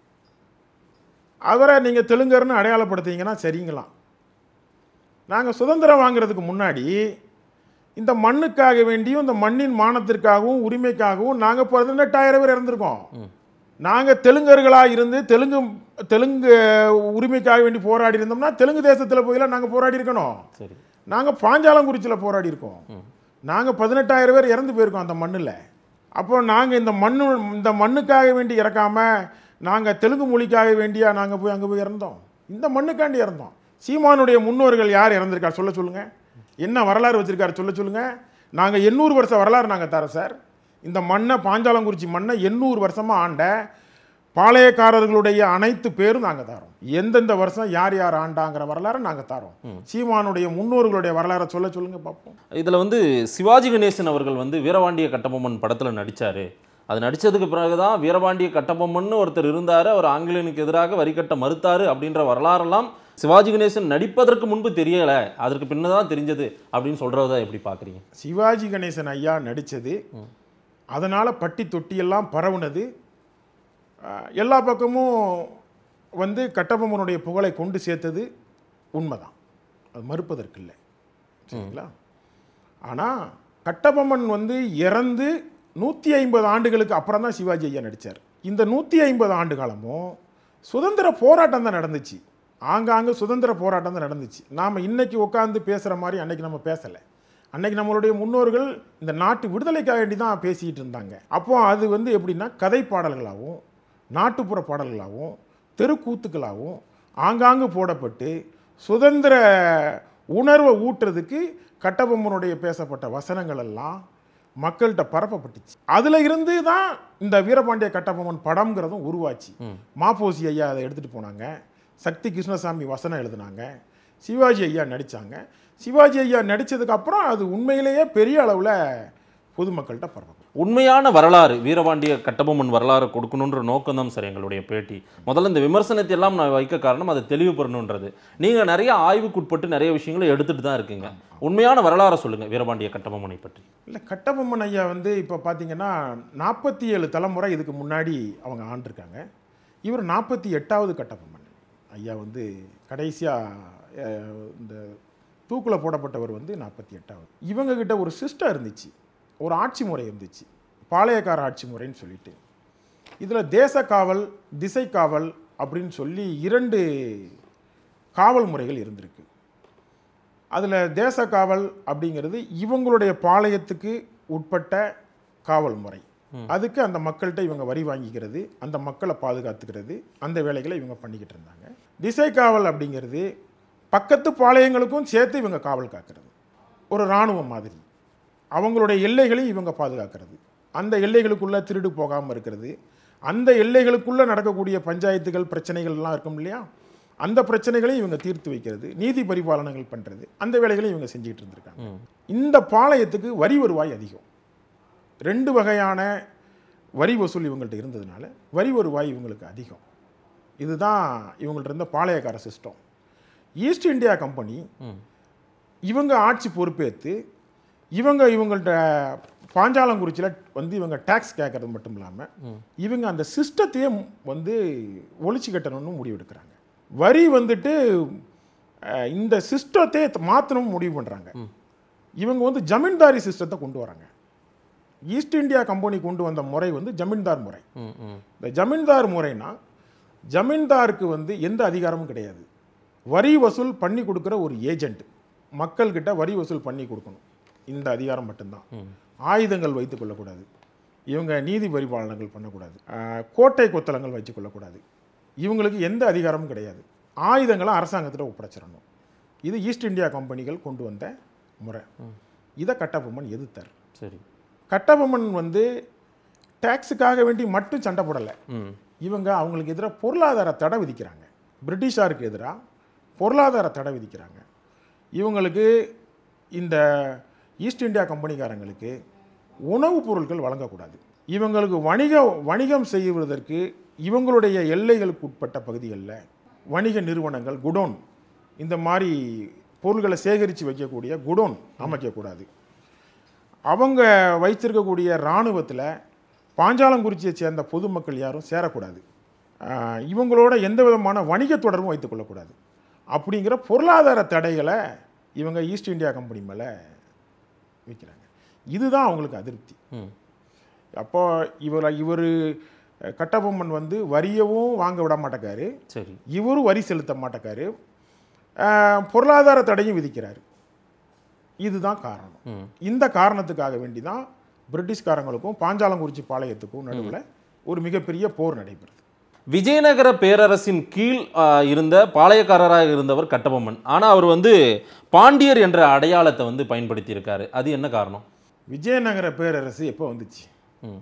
அவரை நீங்கள் தெலுங்கர்னு அடையாளப்படுத்துனீங்கன்னா சரிங்களாம் நாங்கள் சுதந்திரம் வாங்குறதுக்கு முன்னாடி இந்த மண்ணுக்காக வேண்டியும் இந்த மண்ணின் மானத்திற்காகவும் உரிமைக்காகவும் நாங்கள் பதினெட்டாயிரம் பேர் இறந்துருக்கோம் நாங்கள் தெலுங்கர்களாக இருந்து தெலுங்கு தெலுங்கு உரிமைக்காக வேண்டி போராடி இருந்தோம்னா தெலுங்கு தேசத்தில் போயெல்லாம் நாங்கள் போராடி இருக்கணும் சரி நாங்கள் பாஞ்சாலங்குறிச்சியில் போராடி இருக்கோம் நாங்கள் பதினெட்டாயிரம் பேர் இறந்து போயிருக்கோம் அந்த மண்ணில் அப்போ நாங்கள் இந்த மண்ணு இந்த மண்ணுக்காக வேண்டி இறக்காம நாங்கள் தெலுங்கு மொழிக்காக வேண்டியா நாங்கள் போய் அங்கே போய் இறந்தோம் இந்த மண்ணுக்காண்டி இறந்தோம் சீமானுடைய முன்னோர்கள் யார் இறந்திருக்கார் சொல்ல சொல்லுங்க என்ன வரலாறு வச்சிருக்காரு சொல்ல சொல்லுங்க நாங்கள் எண்ணூறு வருஷ வரலாறு நாங்கள் தரோம் சார் இந்த மண்ணை பாஞ்சாலங்குறிச்சி மண்ணை எண்ணூறு வருஷமாக ஆண்ட பாளையக்காரர்களுடைய அனைத்து பேரும் நாங்கள் தரோம் எந்தெந்த வருஷம் யார் யார் ஆண்டாங்கிற வரலாறை நாங்கள் தரோம் சீமானுடைய முன்னோர்களுடைய வரலாறை சொல்ல சொல்லுங்க பார்ப்போம் இதுல வந்து சிவாஜி கணேசன் அவர்கள் வந்து வீரபாண்டிய கட்டபொம்மன் படத்துல நடிச்சாரு அது நடிச்சதுக்கு பிறகுதான் வீரபாண்டிய கட்டபொம்மன் ஒருத்தர் இருந்தாரு அவர் ஆங்கிலேயனுக்கு எதிராக வரி கட்ட மறுத்தாரு அப்படின்ற வரலாறெல்லாம் சிவாஜி கணேசன் நடிப்பதற்கு முன்பு தெரியல அதற்கு பின்னதான் தெரிஞ்சது அப்படின்னு சொல்றத எப்படி பாக்குறீங்க சிவாஜி கணேசன் ஐயா நடித்தது அதனால் பட்டி தொட்டியெல்லாம் பரவுனது அஹ், எல்லா பக்கமும் வந்து கட்டபொம்மனுடைய புகழை கொண்டு சேர்த்தது உண்மைதான் அது மறுப்பதற்கு இல்லை சரிங்களா ஆனால் கட்டபொம்மன் வந்து இறந்து நூற்றி ஐம்பது ஆண்டுகளுக்கு அப்புறம் தான் சிவாஜி ஐயா நடித்தார் இந்த நூற்றி ஐம்பது ஆண்டு காலமும் சுதந்திர போராட்டம் தான் நடந்துச்சு ஆங்காங்கே சுதந்திர போராட்டம் தான் நடந்துச்சு நாம் இன்னைக்கு உட்காந்து பேசுகிற மாதிரி அன்னைக்கு நம்ம பேசலை அன்னைக்கு நம்மளுடைய முன்னோர்கள் இந்த நாட்டு விடுதலைக்காக வேண்டி தான் பேசிக்கிட்டு இருந்தாங்க அப்போ அது வந்து எப்படின்னா கதை பாடல்களாகவும் நாட்டுப்புற பாடல்களாகவும் தெருக்கூத்துக்களாகவும் ஆங்காங்கு போடப்பட்டு சுதந்திர உணர்வை ஊட்டுறதுக்கு கட்டபொம்மனுடைய பேசப்பட்ட வசனங்கள் எல்லாம் மக்கள்கிட்ட பரப்பப்பட்டுச்சு அதுல இருந்து தான் இந்த வீரபாண்டிய கட்டபொம்மன் படம்ங்கிறதும் உருவாச்சு மாப்போசி ஐயா அதை எடுத்துட்டு போனாங்க சக்தி கிருஷ்ணசாமி வசனம் எழுதுனாங்க சிவாஜி ஐயா நடிச்சாங்க சிவாஜி ஐயா நடிச்சதுக்கு அப்புறம் அது உண்மையிலேயே பெரிய அளவுல பொதுமக்கள்கிட்ட பரப்பப்படும் உண்மையான வரலாறு வீரபாண்டிய கட்டபொம்மன் வரலாறு கொடுக்கணுன்ற நோக்கம் தான் சார் எங்களுடைய பேட்டி முதல்ல இந்த விமர்சனத்தை எல்லாம் நான் வைக்க காரணம் அதை தெளிவுபடணுன்றது நீங்க நிறைய ஆய்வுக்குட்பட்டு நிறைய விஷயங்களை எடுத்துட்டு தான் இருக்கீங்க உண்மையான வரலாறை சொல்லுங்க வீரபாண்டிய கட்டபொம்மனை பற்றி இல்லை கட்டபொம்மன் ஐயா வந்து இப்போ பார்த்தீங்கன்னா நாற்பத்தி ஏழு தலைமுறை இதுக்கு முன்னாடி அவங்க ஆண்டிருக்காங்க இவர் நாற்பத்தி எட்டாவது கட்டபொம்மன் ஐயா வந்து கடைசியாக இந்த தூக்கில் போடப்பட்டவர் வந்து நாற்பத்தி எட்டாவது இவங்க கிட்ட ஒரு சிஸ்டம் இருந்துச்சு ஒரு ஆட்சி முறை இருந்துச்சு பாளையக்கார ஆட்சி முறைன்னு சொல்லிட்டு இதில் தேச காவல் திசை காவல் அப்படின்னு சொல்லி இரண்டு காவல் முறைகள் இருந்திருக்கு அதில் தேச காவல் அப்படிங்கிறது இவங்களுடைய பாளையத்துக்கு உட்பட்ட காவல் முறை அதுக்கு அந்த மக்கள்கிட்ட இவங்க வரி வாங்கிக்கிறது அந்த மக்களை பாதுகாத்துக்கிறது அந்த வேலைகளை இவங்க பண்ணிக்கிட்டு இருந்தாங்க திசை காவல் அப்படிங்கிறது பக்கத்து பாளையங்களுக்கும் சேர்த்து இவங்க காவல் காக்கிறது ஒரு இராணுவம் மாதிரி அவங்களுடைய எல்லைகளையும் இவங்க பாதுகாக்கிறது அந்த எல்லைகளுக்குள்ள திருடு போகாமல் இருக்கிறது அந்த எல்லைகளுக்குள்ள நடக்கக்கூடிய பஞ்சாயத்துகள் பிரச்சனைகள் எல்லாம் இருக்கும் இல்லையா அந்த பிரச்சனைகளையும் இவங்க தீர்த்து வைக்கிறது நீதி பரிபாலனங்கள் பண்றது அந்த வேலைகளையும் இவங்க செஞ்சுட்டு இருந்திருக்காங்க இந்த பாளையத்துக்கு வரி வருவாய் அதிகம் ரெண்டு வகையான வரி வசூல் இவங்கள்ட்ட இருந்ததுனால வரி வருவாய் இவங்களுக்கு அதிகம் இதுதான் இவங்கள்ட்ட இருந்த பாளையக்கார சிஸ்டம் ஈஸ்ட் இந்தியா கம்பெனி இவங்க ஆட்சி பொறுப்பேற்று இவங்க இவங்கள்ட்ட பாஞ்சாலங்குறிச்சியில் வந்து இவங்க டேக்ஸ் கேட்கறது மட்டும் இல்லாமல் இவங்க அந்த சிஸ்டத்தையே வந்து ஒழிச்சு கட்டணும்னு முடிவெடுக்கிறாங்க வரி வந்துட்டு அஹ், இந்த சிஸ்டத்தை மாற்றணும் முடிவு பண்ணுறாங்க இவங்க வந்து ஜமீன்தாரி சிஸ்டத்தை கொண்டு வராங்க ஈஸ்ட் இந்தியா கம்பெனி கொண்டு வந்த முறை வந்து ஜமீன்தார் முறை ம், ம். இந்த ஜமீன்தார் முறைனா ஜமீன்தாருக்கு வந்து எந்த அதிகாரமும் கிடையாது வரி வசூல் பண்ணி கொடுக்குற ஒரு ஏஜென்ட் மக்கள்கிட்ட வரி வசூல் பண்ணி கொடுக்கணும் இந்த அதிகாரம் மட்டும்தான் ஆயுதங்கள் வைத்துக் கொள்ளக்கூடாது இவங்க நீதி பரிபாலனங்கள் பண்ணக்கூடாது ஆஹ், கோட்டை கொத்தளங்கள் வச்சு கொள்ளக்கூடாது இவங்களுக்கு எந்த அதிகாரமும் கிடையாது ஆயுதங்களை அரசாங்கத்திட்ட ஒப்படைச்சிடணும் இது ஈஸ்ட் இந்தியா கம்பெனிகள் கொண்டு வந்த முறை இதை கட்டபொம்மன் எதிர்த்தார் சரி கட்டபொம்மன் வந்து டேக்ஸுக்காக வேண்டி மட்டும் சண்டை போடலை ம் இவங்க அவங்களுக்கு எதிராக பொருளாதார தடை விதிக்கிறாங்க பிரிட்டிஷாருக்கு எதிராக பொருளாதார தடை விதிக்கிறாங்க இவங்களுக்கு இந்த ஈஸ்ட் இந்தியா கம்பெனிக்காரங்களுக்கு உணவுப் பொருட்கள் வழங்கக்கூடாது இவங்களுக்கு வணிக வணிகம் செய்வதற்கு இவங்களுடைய எல்லைகளுக்கு உட்பட்ட பகுதிகளில் வணிக நிறுவனங்கள் குடோன் இந்த மாதிரி பொருள்களை சேகரித்து வைக்கக்கூடிய குடோன் அமைக்கக்கூடாது அவங்க வைத்திருக்கக்கூடிய இராணுவத்தில் பாஞ்சாலங்குறிச்சியை சேர்ந்த பொதுமக்கள் யாரும் சேரக்கூடாது ஆஹ் இவங்களோட எந்த விதமான வணிக தொடர்பும் வைத்துக்கொள்ளக்கூடாது அப்படிங்கிற பொருளாதார தடைகளை இவங்க ஈஸ்ட் இந்தியா கம்பெனி மேலே வைக்கிறாங்க இதுதான் அவங்களுக்கு அதிருப்தி ம் அப்போ இவர் இவர் கட்டபொம்மன் வந்து வரியவும் வாங்க விட மாட்டேக்காரு சரி இவரும் வரி செலுத்த மாட்டேக்காரு ஆஹ் பொருளாதார தடையும் விதிக்கிறாரு இதுதான் காரணம் ம் இந்த காரணத்துக்காக வேண்டி தான் பிரிட்டிஷ்காரங்களுக்கும் பாஞ்சாலங்குறிச்சி பாளையத்துக்கும் நடுவில் ஒரு மிகப்பெரிய போர் நடைபெறுது விஜயநகர பேரரசின் கீழ் ஆ, இருந்த பாளையக்காரராக இருந்தவர் கட்டபொம்மன் ஆனா அவர் வந்து பாண்டியர் என்ற அடையாளத்தை வந்து பயன்படுத்தி இருக்காரு அது என்ன காரணம் விஜயநகர பேரரசு எப்போ வந்துச்சு ம்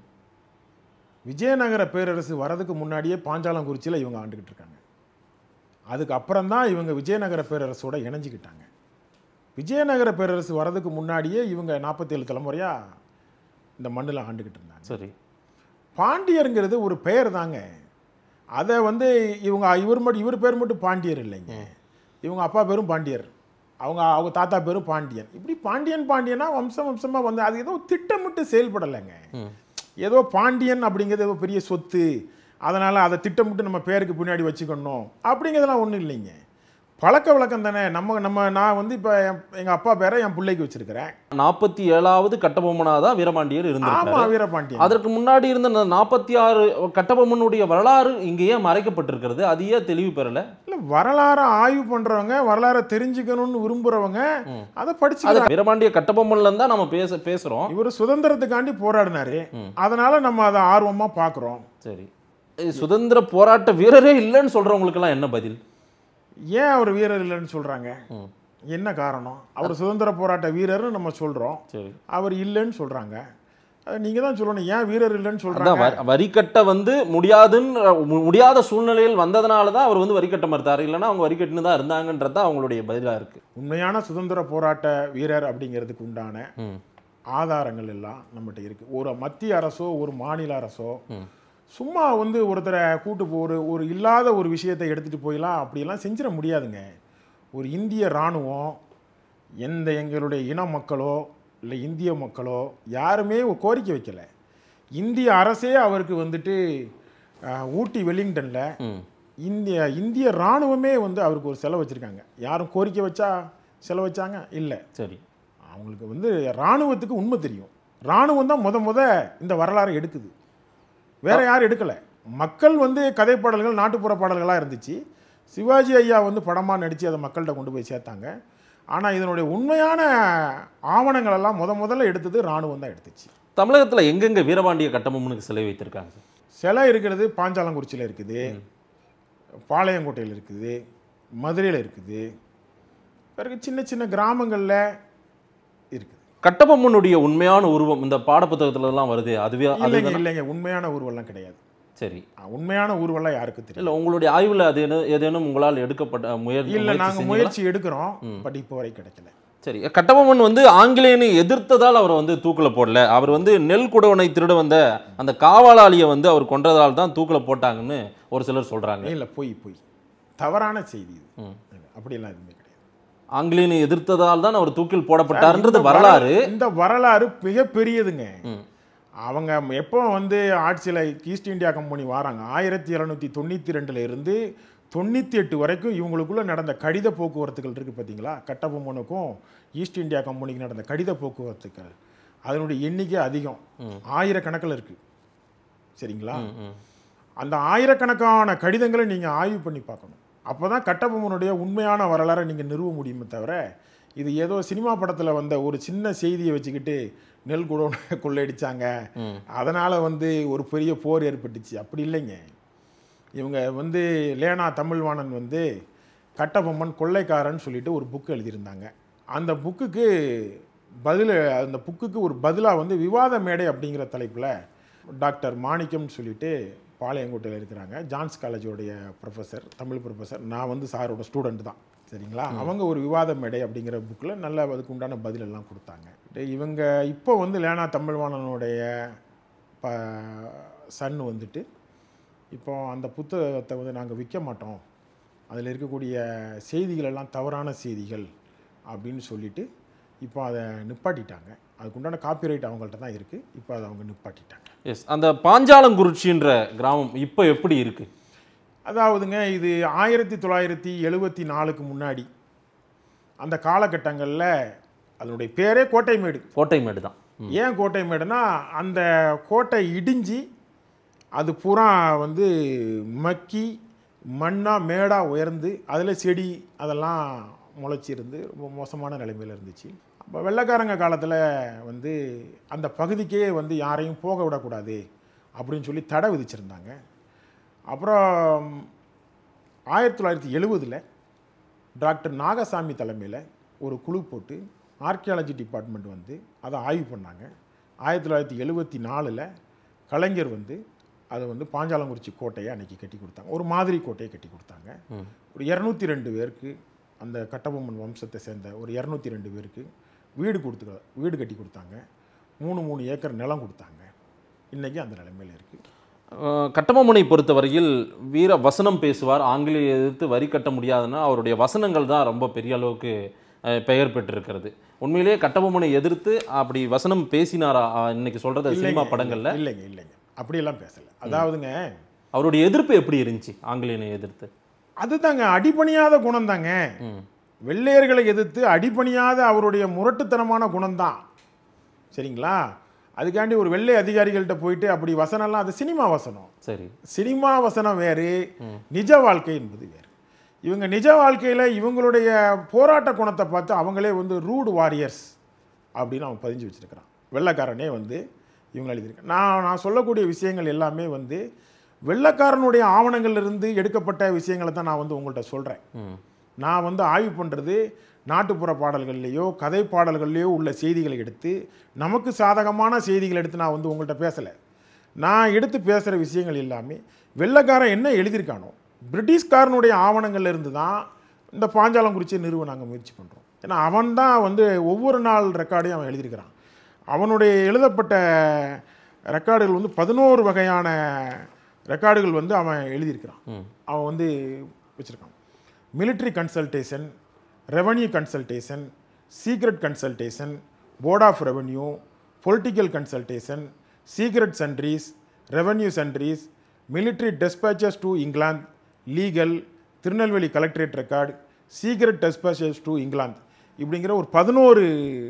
விஜயநகர பேரரசு வரதுக்கு முன்னாடியே பாஞ்சாலங்குறிச்சியில் இவங்க ஆண்டுகிட்டு இருக்காங்க அதுக்கு அப்புறம் தான் இவங்க விஜயநகர பேரரசோட இணைஞ்சிக்கிட்டாங்க விஜயநகர பேரரசு வரதுக்கு முன்னாடியே இவங்க நாற்பத்தேழு தலைமுறையா இந்த மண்ணில் ஆண்டுகிட்டு இருந்தாங்க சரி பாண்டியருங்கிறது ஒரு பெயர் தாங்க அதை வந்து இவங்க இவர் மட்டும் இவர் பேர் மட்டும் பாண்டியர் இல்லைங்க இவங்க அப்பா பேரும் பாண்டியர் அவங்க அவங்க தாத்தா பேரும் பாண்டியன் இப்படி பாண்டியன் பாண்டியனா வம்சம் வம்சமாக வந்து அது ஏதோ திட்டமிட்டு செயல்படலைங்க ம் ஏதோ பாண்டியன் அப்படிங்கிறது ஏதோ பெரிய சொத்து அதனால் அதை திட்டமிட்டு நம்ம பேருக்கு பின்னாடி வச்சுக்கணும் அப்படிங்கிறதெல்லாம் ஒன்றும் இல்லைங்க பழக்க வழக்கம் தானே நம்ம நம்ம நான் வந்து இப்போ எங்கள் அப்பா பேரை என் பிள்ளைக்கு வச்சிருக்கிறேன் நாற்பத்தி ஏழாவது கட்டபொம்மனா தான் வீரபாண்டியர் ஆமா இருந்திருக்காரு வீரபாண்டியன் அதற்கு முன்னாடி இருந்த நாற்பத்தி ஆறு கட்டபொம்மனுடைய வரலாறு இங்கேயே மறைக்கப்பட்டிருக்கிறது அது ஏன் தெளிவு பெறல இல்லை வரலாறை ஆய்வு பண்றவங்க வரலாறை தெரிஞ்சுக்கணும்னு விரும்புறவங்க ம். அதை அது படிச்சு வீரபாண்டிய கட்டபொம்மன்ல தான் நம்ம பேச பேசுறோம் இவர் சுதந்திரத்துக்காண்டி போராடினாரு ம். அதனால நம்ம அதை ஆர்வமா பார்க்குறோம் சரி இது சுதந்திர போராட்ட வீரரே இல்லைன்னு சொல்றவங்களுக்கெல்லாம் என்ன பதில் ஏன் அவர் வீரர் இல்லைன்னு சொல்றாங்க ம். என்ன காரணம் அவர் சுதந்திர போராட்ட வீரர்னு நம்ம சொல்றோம் சரி அவர் இல்லைன்னு சொல்றாங்க அது நீங்க தான் சொல்லணும் ஏன் வீரர் இல்லைன்னு அதான் சொல்றாங்க வரி- வரிக்கட்ட வந்து முடியாதுன்னு மு- முடியாத சூழ்நிலையில் வந்ததுனால தான் அவர் வந்து வரிக்கட்ட மறுத்தாரு இல்லைன்னா அவங்க வரிக்கட்டுன்னு தான் இருந்தாங்கன்றது தான் அவங்களுடைய பதிலா இருக்கு உண்மையான சுதந்திர போராட்ட வீரர் அப்படிங்கிறதுக்கு உண்டான ம். ஆதாரங்கள் எல்லாம் நம்மகிட்ட இருக்கு ஒரு மத்திய அரசோ ஒரு மாநில அரசோ ம். சும்மா வந்து ஒருத்தரை கூட்டு போ ஒரு ஒரு இல்லாத ஒரு விஷயத்தை எடுத்துட்டு போயெல்லாம் அப்படியெல்லாம் செஞ்சிட முடியாதுங்க ஒரு இந்திய இராணுவம் எந்த எங்களுடைய இன மக்களோ இல்லை இந்திய மக்களோ யாருமே ஒரு கோரிக்கை வைக்கல இந்திய அரசே அவருக்கு வந்துட்டு அஹ், ஊட்டி வெலிங்டனில் ம். இந்திய இந்திய இராணுவமே வந்து அவருக்கு ஒரு செலவு வச்சுருக்காங்க யாரும் கோரிக்கை வச்சா செலவு வச்சாங்க இல்லை சரி அவங்களுக்கு வந்து இராணுவத்துக்கு உண்மை தெரியும் இராணுவம் தான் முத முத இந்த வரலாறை எடுக்குது வேற யாரும் எடுக்கல மக்கள் வந்து கதைப்பாடல்கள் நாட்டுப்புற பாடல்களாக இருந்துச்சு சிவாஜி ஐயா வந்து படமாக நடித்து அதை மக்கள்கிட்ட கொண்டு போய் சேர்த்தாங்க ஆனால் இதனுடைய உண்மையான ஆவணங்கள் எல்லாம் முத முதல்ல எடுத்தது இராணுவம் தான் எடுத்துச்சு தமிழகத்துல எங்கெங்க வீரபாண்டிய கட்டபொம்மனுக்கு சிலை வைத்திருக்காங்க சார்? சிலை இருக்கிறது பாஞ்சாலங்குறிச்சியில் இருக்குது பாளையங்கோட்டையில் இருக்குது மதுரையில் இருக்குது பிறகு சின்ன சின்ன கிராமங்களில் இருக்குது கட்டபொம்மனுடைய உண்மையான உருவம் இந்த பாடப்புத்தகத்துல எல்லாம் வருது அதுவே இல்லைங்க அது இல்லைங்க உண்மையான ஊர்வலம் கிடையாது சரி அஹ் உண்மையான ஊர்வலம் யாருக்கும் தெரியல இல்ல உங்களுடைய ஆய்வுல அது என்ன- ஏதேனும் உங்களால் எடுக்கப்பட்ட முயற்சி இல்ல முயற்சி நாங்க செஞ்சீங்களா? முயற்சி எடுக்கிறோம் பட் இப்போ வரை கிடைக்கல சரி கட்டபொம்மன் வந்து ஆங்கிலேயனை எதிர்த்ததால் அவரை வந்து தூக்கில போடல அவர் வந்து நெல் குடவனை திருட வந்த அந்த காவலாளியை வந்து அவர் கொன்றதால் தான் தூக்கில போட்டாங்கன்னு ஒரு சிலர் சொல்றாங்க இல்ல பொய் பொய் தவறான செய்தி இது ம். இல்ல, அப்படியெல்லாம் எதுவுமே கிடையாது ஆங்கிலேயனை எதிர்த்ததால் தான் அவர் தூக்கில் போடப்பட்டார்ன்றது இந்த வரலாறு இந்த வரலாறு மிகப்பெரியதுங்க ம். அவங்க எப்போ வந்து ஆட்சியில் ஈஸ்ட் இந்தியா கம்பெனி வராங்க ஆயிரத்தி எழுநூற்றி தொண்ணூற்றி ரெண்டில் இருந்து தொண்ணூற்றி எட்டு வரைக்கும் இவங்களுக்குள்ள நடந்த கடித போக்குவரத்துகள் இருக்குது பார்த்தீங்களா கட்டபொம்மனுக்கும் ஈஸ்ட் இந்தியா கம்பெனிக்கு நடந்த கடித போக்குவரத்துக்கள் அதனுடைய எண்ணிக்கை அதிகம் ஆயிரக்கணக்கில் இருக்குது சரிங்களா ம், ம். அந்த ஆயிரக்கணக்கான கடிதங்களை நீங்கள் ஆய்வு பண்ணி பார்க்கணும் அப்போ தான் கட்டபொம்மனுடைய உண்மையான வரலாறை நீங்கள் நிறுவ முடியுமே தவிர இது ஏதோ சினிமா படத்தில் வந்த ஒரு சின்ன செய்தியை வச்சுக்கிட்டு நெல் குடோனை கொள்ளையடிச்சாங்க ம். அதனால் வந்து ஒரு பெரிய போர் ஏற்பட்டுச்சு அப்படி இல்லைங்க இவங்க வந்து லேனா தமிழ்வாணன் வந்து கட்டபொம்மன் கொள்ளைக்காரன் சொல்லிட்டு ஒரு புக் எழுதியிருந்தாங்க அந்த புக்குக்கு பதில் அந்த புக்குக்கு ஒரு பதிலாக வந்து விவாத மேடை அப்படிங்கிற தலைப்பில் டாக்டர் மாணிக்கம்னு சொல்லிட்டு பாளையங்கோட்டையில் இருக்கிறாங்க ஜான்ஸ் காலேஜோடைய ப்ரொஃபஸர் தமிழ் ப்ரொஃபஸர் நான் வந்து சாரோட ஸ்டூடெண்ட் தான் சரிங்களா அவங்க ஒரு விவாத மேடை அப்படிங்கிற புக்கில் நல்ல அதுக்கு உண்டான பதில் எல்லாம் கொடுத்தாங்க டேய், இவங்க இப்போ வந்து லேனா தமிழ்வாணனுடைய ப சன் வந்துட்டு இப்போ அந்த புத்தகத்தை வந்து நாங்கள் விற்க மாட்டோம் அதில் இருக்கக்கூடிய செய்திகள் எல்லாம் தவறான செய்திகள் அப்படின்னு சொல்லிட்டு இப்போ அதை நிப்பாட்டிட்டாங்க அதுக்குண்டான காப்பிரைட் அவங்கள்ட்ட தான் இருக்குது இப்போ அதை அவங்க நிப்பாட்டிட்டாங்க எஸ் அந்த பாஞ்சாலங்குறிச்சின்ற கிராமம் இப்போ எப்படி இருக்கு அதாவதுங்க இது ஆயிரத்தி தொள்ளாயிரத்தி எழுபத்தி நாலுக்கு முன்னாடி அந்த காலகட்டங்களில் அதனுடைய பேரே கோட்டைமேடு கோட்டைமேடு தான் ஏன் கோட்டைமேடுனா அந்த கோட்டை இடிஞ்சு அது பூரா வந்து மக்கி மண்ணாக மேடாக உயர்ந்து அதில் செடி அதெல்லாம் முளைச்சி இருந்து ரொம்ப மோசமான நிலைமையில் இருந்துச்சு அப்போ வெள்ளைக்காரங்க காலத்தில் வந்து அந்த பகுதிக்கே வந்து யாரையும் போக விடக்கூடாது அப்படின்னு சொல்லி தடை விதிச்சிருந்தாங்க அப்புறம் ஆயிரத்தி தொள்ளாயிரத்தி எழுவதில் டாக்டர் நாகசாமி தலைமையில் ஒரு குழு போட்டு ஆர்கியாலஜி டிபார்ட்மெண்ட் வந்து அதை ஆய்வு பண்ணாங்க ஆயிரத்தி தொள்ளாயிரத்தி எழுபத்தி நாலில் கலைஞர் வந்து அதை வந்து பாஞ்சாலங்குறிச்சி கோட்டையை அன்னைக்கு கட்டி கொடுத்தாங்க ஒரு மாதிரி கோட்டையை கட்டி கொடுத்தாங்க ம். ஒரு இரநூத்தி ரெண்டு பேருக்கு அந்த கட்டபொம்மன் வம்சத்தை சேர்ந்த ஒரு இரநூத்தி ரெண்டு பேருக்கு வீடு கொடுத்து வீடு கட்டி கொடுத்தாங்க மூணு மூணு ஏக்கர் நிலம் கொடுத்தாங்க இன்றைக்கி அந்த நிலைமையில் இருக்குது அஹ் கட்டபொம்மனை பொறுத்தவரையில் வீர வசனம் பேசுவார் ஆங்கிலேய எதிர்த்து வரி கட்ட முடியாதுன்னா அவருடைய வசனங்கள் தான் ரொம்ப பெரிய அளவுக்கு அஹ், பெயர் பெற்றிருக்கிறது உண்மையிலேயே கட்டபொம்மனை எதிர்த்து அப்படி வசனம் பேசினாரா அஹ், இன்னைக்கு சொல்றது சினிமா இல்லைங்க, படங்கள்ல இல்லைங்க இல்லைங்க அப்படியெல்லாம் பேசலை அதாவதுங்க அவருடைய எதிர்ப்பு எப்படி இருந்துச்சு ஆங்கிலேயனை எதிர்த்து அதுதாங்க அடிபணியாத குணம் தாங்க ம் வெள்ளையர்களை எதிர்த்து அடிபணியாத அவருடைய முரட்டுத்தனமான குணம்தான் சரிங்களா அதுக்காண்டி ஒரு வெள்ளை அதிகாரிகள்கிட்ட போயிட்டு அப்படி வசனம்லாம் அது சினிமா வசனம் சரி சினிமா வசனம் வேறு நிஜ வாழ்க்கை என்பது வேறு இவங்க நிஜ வாழ்க்கையில் இவங்களுடைய போராட்ட குணத்தை பார்த்து அவங்களே வந்து ரூட் வாரியர்ஸ் அப்படின்னு அவன் பதிஞ்சு வச்சிருக்கிறான் வெள்ளைக்காரனே வந்து இவங்க எழுதியிருக்க நான் நான் சொல்லக்கூடிய விஷயங்கள் எல்லாமே வந்து வெள்ளைக்காரனுடைய ஆவணங்கள்ல இருந்து எடுக்கப்பட்ட விஷயங்களை தான் நான் வந்து உங்கள்கிட்ட சொல்கிறேன் ம் நான் வந்து ஆய்வு பண்ணுறது நாட்டுப்புற பாடல்கள்லேயோ கதை பாடல்கள்லேயோ உள்ள செய்திகளை எடுத்து நமக்கு சாதகமான செய்திகளை எடுத்து நான் வந்து உங்கள்கிட்ட பேசலை நான் எடுத்து பேசுகிற விஷயங்கள் எல்லாமே வெள்ளைக்காரன் என்ன எழுதியிருக்கானோ பிரிட்டிஷ்காரனுடைய ஆவணங்கள்ல இருந்து தான் இந்த பாஞ்சாலங்குறிச்சியை நிறுவ நாங்கள் முயற்சி பண்ணுறோம் ஏன்னா அவன் தான் வந்து ஒவ்வொரு நாள் ரெக்கார்டையும் அவன் எழுதியிருக்கிறான் அவனுடைய எழுதப்பட்ட ரெக்கார்டுகள் வந்து பதினோரு வகையான ரெக்கார்டுகள் வந்து அவன் எழுதியிருக்கிறான் அவன் வந்து வச்சுருக்கான் military consultation revenue consultation secret consultation board of revenue political consultation secret sundries revenue sundries military despatches to England legal Tirunelveli collectorate record secret despatches to England இப்படிங்கிற ஒரு பதினோரு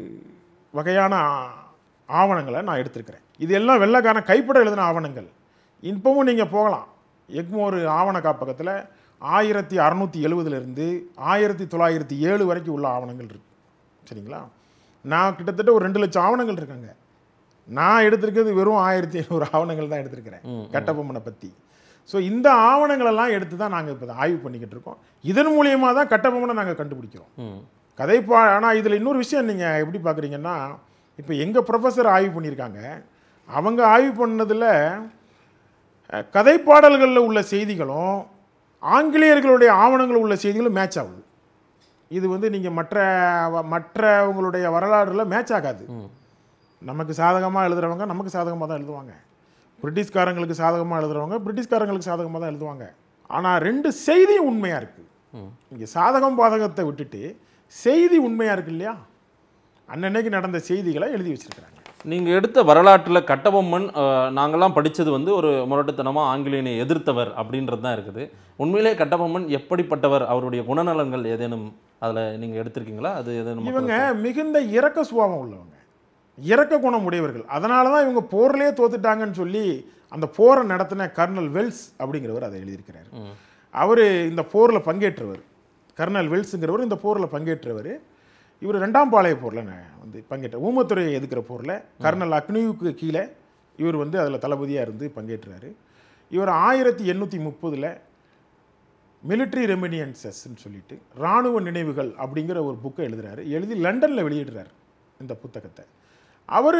வகையான ஆவணங்களை நான் எடுத்திருக்கிறேன் இது எல்லாம் வெள்ளைக்காரன் கைப்பட எழுதின ஆவணங்கள் இப்பவும் நீங்கள் போகலாம் எக்மோர் ஆவண காப்பகத்தில் ஆயிரத்தி அறநூற்றி எழுபதுலேருந்து ஆயிரத்தி தொள்ளாயிரத்தி ஏழு வரைக்கும் உள்ள ஆவணங்கள் இருக்கு சரிங்களா நான் கிட்டத்தட்ட ஒரு ரெண்டு லட்சம் ஆவணங்கள் இருக்காங்க நான் எடுத்திருக்கிறது வெறும் ஆயிரத்தி ஐநூறு ஆவணங்கள் தான் எடுத்திருக்கிறேன் கட்டபொம்மனை பற்றி ஸோ இந்த ஆவணங்களெல்லாம் எடுத்து தான் நாங்கள் இப்போ ஆய்வு பண்ணிக்கிட்டு இருக்கோம் இதன் மூலியமாக தான் கட்டபொம்மனை நாங்கள் கண்டுபிடிக்கிறோம் ம் கதை பா ஆனால் இதில் இன்னொரு விஷயம் நீங்கள் எப்படி பார்க்குறீங்கன்னா இப்போ எங்கள் ப்ரொஃபஸர் ஆய்வு பண்ணியிருக்காங்க அவங்க ஆய்வு பண்ணதில் அஹ், கதை பாடல்களில் உள்ள செய்திகளும் ஆங்கிலேயர்களுடைய ஆவணங்கள் உள்ள செய்திகளும் மேட்ச் ஆகுது இது வந்து நீங்கள் மற்ற வ- மற்றவங்களுடைய வரலாறுல மேட்ச் ஆகாது நமக்கு சாதகமாக எழுதுறவங்க நமக்கு சாதகமாக தான் எழுதுவாங்க பிரிட்டிஷ்காரங்களுக்கு சாதகமாக எழுதுறவங்க பிரிட்டிஷ்காரங்களுக்கு சாதகமாக தான் எழுதுவாங்க ஆனால் ரெண்டு செய்தியும் உண்மையாக இருக்குது இங்கே சாதகம் பாதகத்தை விட்டுட்டு செய்தி உண்மையாக இருக்கு இல்லையா அன்னன்னைக்கு நடந்த செய்திகளை எழுதி வச்சிருக்கிறாங்க நீங்க எடுத்த வரலாற்றில் கட்டபொம்மன் அஹ், நாங்கெல்லாம் படிச்சது வந்து ஒரு முரட்டுத்தனமா ஆங்கிலேயனை எதிர்த்தவர் அப்படின்றது தான் இருக்குது உண்மையிலே கட்டபொம்மன் எப்படிப்பட்டவர் அவருடைய குணநலன்கள் ஏதேனும் அதுல நீங்க எடுத்திருக்கீங்களா அது ஏதேனும் இவங்க மிகுந்த இரக்க சுபாவம் உள்ளவங்க இரக்க குணம் உடையவர்கள் அதனால தான் இவங்க போர்லயே தோத்துட்டாங்கன்னு சொல்லி அந்த போரை நடத்தின கர்னல் வெல்ஸ் அப்படிங்கிறவர் அதை எழுதியிருக்கிறார் அவர் இந்த போரில் பங்கேற்றவர் கர்னல் வெல்ஸுங்கிறவர் இந்த போரில் பங்கேற்றவர் இவர் ரெண்டாம் பாளைய போரில் வந்து பங்கேற்ற ஊமத்துறையை எதுக்கிற போரில் கர்னல் அக்னியுக்கு கீழே இவர் வந்து அதில் தளபதியாக இருந்து பங்கேற்றாரு இவர் ஆயிரத்தி எண்ணூற்றி முப்பதில் மிலிட்ரி ரெமினியன்சஸ்ன்னு சொல்லிட்டு இராணுவ நினைவுகள் அப்படிங்கிற ஒரு புக்கை எழுதுறாரு எழுதி லண்டனில் வெளியிடுறாரு இந்த புத்தகத்தை அவர்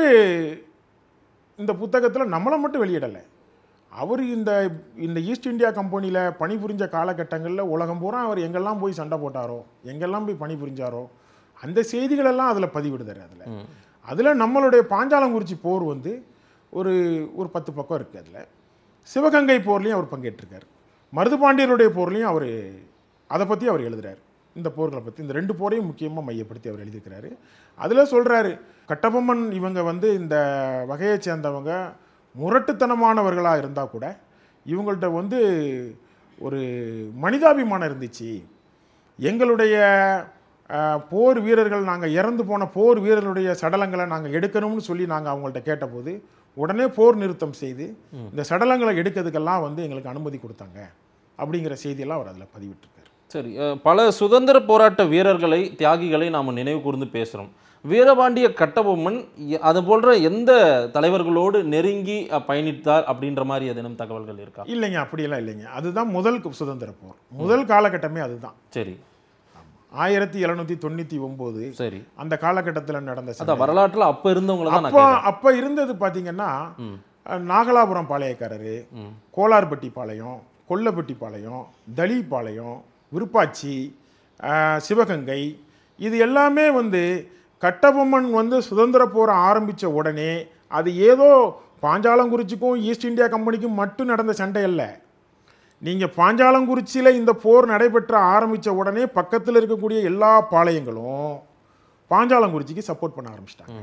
இந்த புத்தகத்தில் நம்மளை மட்டும் வெளியிடலை அவர் இந்த இந்த ஈஸ்ட் இந்தியா கம்பெனியில் பணிபுரிஞ்ச காலகட்டங்களில் உலகம் பூரா அவர் எங்கெல்லாம் போய் சண்டை போட்டாரோ எங்கெல்லாம் போய் பணிபுரிஞ்சாரோ அந்த செய்திகளெல்லாம் அதில் பதிவிடுதாரு அதில் அதில் நம்மளுடைய பாஞ்சாலங்குறிச்சி போர் வந்து ஒரு ஒரு பத்து பக்கம் இருக்குது அதில் சிவகங்கை போர்லையும் அவர் பங்கேற்றிருக்கார் மருதுபாண்டியருடைய போர்லையும் அவர் அதை பற்றி அவர் எழுதுறாரு இந்த போர்களை பற்றி இந்த ரெண்டு போரையும் முக்கியமாக மையப்படுத்தி அவர் எழுதியிருக்கிறாரு அதில் சொல்கிறாரு கட்டபொம்மன் இவங்க வந்து இந்த வகையை சேர்ந்தவங்க முரட்டுத்தனமானவர்களாக இருந்தால் கூட இவங்கள்ட்ட வந்து ஒரு மனிதாபிமானம் இருந்துச்சு எங்களுடைய அஹ், போர் வீரர்கள் நாங்கள் இறந்து போன போர் வீரர்களுடைய சடலங்களை நாங்கள் எடுக்கணும்னு சொல்லி நாங்கள் அவங்கள்ட்ட கேட்டபோது உடனே போர் நிறுத்தம் செய்து இந்த சடலங்களை எடுக்கிறதுக்கெல்லாம் வந்து எங்களுக்கு அனுமதி கொடுத்தாங்க அப்படிங்கிற செய்தியெல்லாம் அவர் அதில் பதிவிட்டிருக்காரு சரி அஹ், பல சுதந்திர போராட்ட வீரர்களை தியாகிகளை நாம் நினைவு கூர்ந்து பேசுகிறோம் வீரபாண்டிய கட்டபொம்மன் எ- அது போன்ற எந்த தலைவர்களோடு நெருங்கி அஹ், பயணித்தார் அப்படின்ற மாதிரி ஏதேனும் தகவல்கள் இருக்கா இல்லைங்க அப்படியெல்லாம் இல்லைங்க அதுதான் முதல் கு- சுதந்திர போர் முதல் காலகட்டமே அதுதான் சரி ஆயிரத்தி எழுநூற்றி தொண்ணூற்றி ஒம்பது சரி அந்த காலகட்டத்தில் நடந்த சண்டை. அதான் வரலாற்றில் அப்போ இருந்தவங்கள தான் நான் அப்போ கேட்குறேன். அப்போ இருந்தது பார்த்தீங்கன்னா அஹ், நாகலாபுரம் பாளையக்காரரு கோலார்பட்டி பாளையம் கொல்லப்பட்டி பாளையம் தளி பாளையம் விருப்பாச்சி அஹ், சிவகங்கை இது எல்லாமே வந்து கட்டபொம்மன் வந்து சுதந்திர போரை ஆரம்பித்த உடனே அது ஏதோ பாஞ்சாலங்குறிச்சிக்கும் ஈஸ்ட் இந்தியா கம்பெனிக்கும் மட்டும் நடந்த சண்டை அல்ல நீங்கள் பாஞ்சாலங்குறிச்சியில் இந்த போர் நடைபெற்ற ஆரம்பித்த உடனே பக்கத்தில் இருக்கக்கூடிய எல்லா பாளையங்களும் பாஞ்சாலங்குறிச்சிக்கு சப்போர்ட் பண்ண ஆரம்பிச்சிட்டாங்க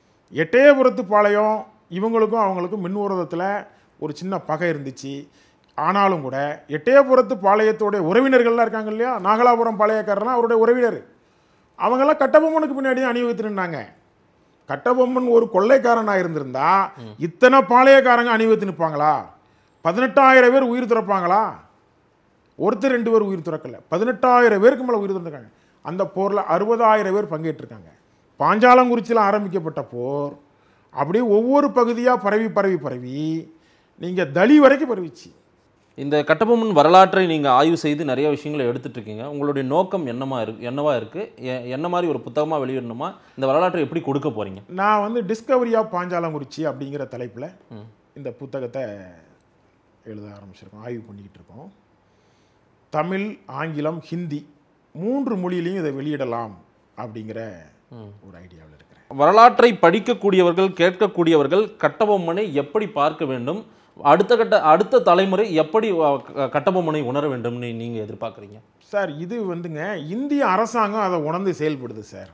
எட்டயபுரத்து பாளையம் இவங்களுக்கும் அவங்களுக்கும் மின்விரோதத்தில் ஒரு சின்ன பகை இருந்துச்சு ஆனாலும் கூட எட்டயபுரத்து பாளையத்தோடைய உறவினர்கள்லாம் இருக்காங்க இல்லையா நாகலாபுரம் பாளையக்காரர்லாம் அவருடைய உறவினர் அவங்கெல்லாம் கட்டபொம்மனுக்கு பின்னாடி தான் அணிவகுத்து நின்னாங்க கட்டபொம்மன் ஒரு கொள்ளைக்காரனாக இருந்திருந்தா இத்தனை பாளையக்காரங்க அணிவகுத்து நிற்பாங்களா பதினெட்டாயிரம் பேர் உயிர் துறப்பாங்களா ஒருத்தர் ரெண்டு பேர் உயிர் துறக்கல பதினெட்டாயிரம் பேருக்கு மேலே உயிர் துறந்துருக்காங்க அந்த போரில் அறுபதாயிரம் பேர் பங்கேற்றிருக்காங்க பாஞ்சாலங்குறிச்சியில் ஆரம்பிக்கப்பட்ட போர் அப்படியே ஒவ்வொரு பகுதியாக பரவி பரவி பரவி நீங்கள் தளி வரைக்கும் பரவிச்சு இந்த கட்டபொம்மன் வரலாற்றை நீங்கள் ஆய்வு செய்து நிறைய விஷயங்களை எடுத்துட்டு இருக்கீங்க உங்களுடைய நோக்கம் என்னமா இருக்கு என்னவா இருக்கு எ- என்ன மாதிரி ஒரு புத்தகமாக வெளியிடணுமா இந்த வரலாற்றை எப்படி கொடுக்க போறீங்க நான் வந்து டிஸ்கவரி ஆஃப் பாஞ்சாலங்குறிச்சி அப்படிங்கிற தலைப்பில் இந்த புத்தகத்தை எழுத ஆரம்பிச்சிருக்கோம் ஆய்வு பண்ணிக்கிட்டு இருக்கோம் தமிழ் ஆங்கிலம் ஹிந்தி மூன்று மொழியிலையும் இதை வெளியிடலாம் அப்படிங்கிற ஒரு ஐடியாவில் இருக்கிறேன் வரலாற்றை படிக்கக்கூடியவர்கள் கேட்கக்கூடியவர்கள் கட்டபொம்மனை எப்படி பார்க்க வேண்டும் அடுத்த கட்ட அடுத்த தலைமுறை எப்படி அஹ், க- கட்டபொம்மனை உணர வேண்டும்னு நீங்க எதிர்பார்க்குறீங்க சார் இது வந்துங்க இந்திய அரசாங்கம் அதை உணர்ந்து செயல்படுது சார்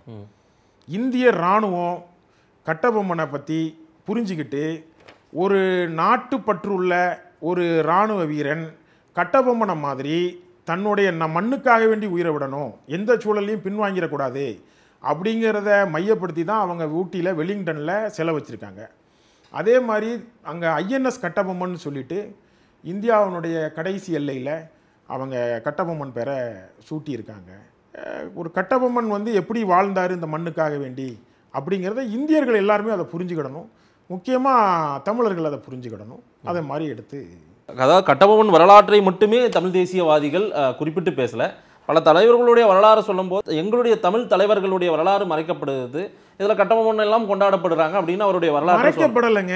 இந்திய இராணுவம் கட்டபொம்மனை பற்றி புரிஞ்சுக்கிட்டு ஒரு நாட்டுப்பற்றுள்ள ஒரு இராணுவ வீரன் கட்டபொம்மனை மாதிரி தன்னுடைய ந மண்ணுக்காக வேண்டி உயிரை விடணும் எந்த சூழலையும் பின்வாங்கிடக்கூடாது அப்படிங்கிறத மையப்படுத்தி தான் அவங்க ஊட்டியில் வெலிங்டனில் செலவச்சிருக்காங்க அதே மாதிரி அங்கே ஐஎன்எஸ் கட்டபொம்மன் சொல்லிட்டு இந்தியாவினுடைய கடைசி எல்லையில் அவங்க கட்டபொம்மன் பேரை சூட்டியிருக்காங்க அஹ் ஒரு கட்டபொம்மன் வந்து எப்படி வாழ்ந்தார் இந்த மண்ணுக்காக வேண்டி அப்படிங்கிறத இந்தியர்கள் எல்லாருமே அதை புரிஞ்சுக்கிடணும் முக்கியமாக தமிழர்கள் அதை புரிஞ்சுக்கிடணும் அதை மாதிரி எடுத்து அதாவது கட்டபொம்மன் வரலாற்றை மட்டுமே தமிழ் தேசியவாதிகள் அஹ், குறிப்பிட்டு பேசல பல தலைவர்களுடைய வரலாறு சொல்லும்போது எங்களுடைய தமிழ் தலைவர்களுடைய வரலாறு மறைக்கப்படுது இதுல கட்டபொம்மன் எல்லாம் கொண்டாடப்படுறாங்க அப்படின்னு அவருடைய வரலாற்றை சொல்றாங்க. மறைக்கப்படலைங்க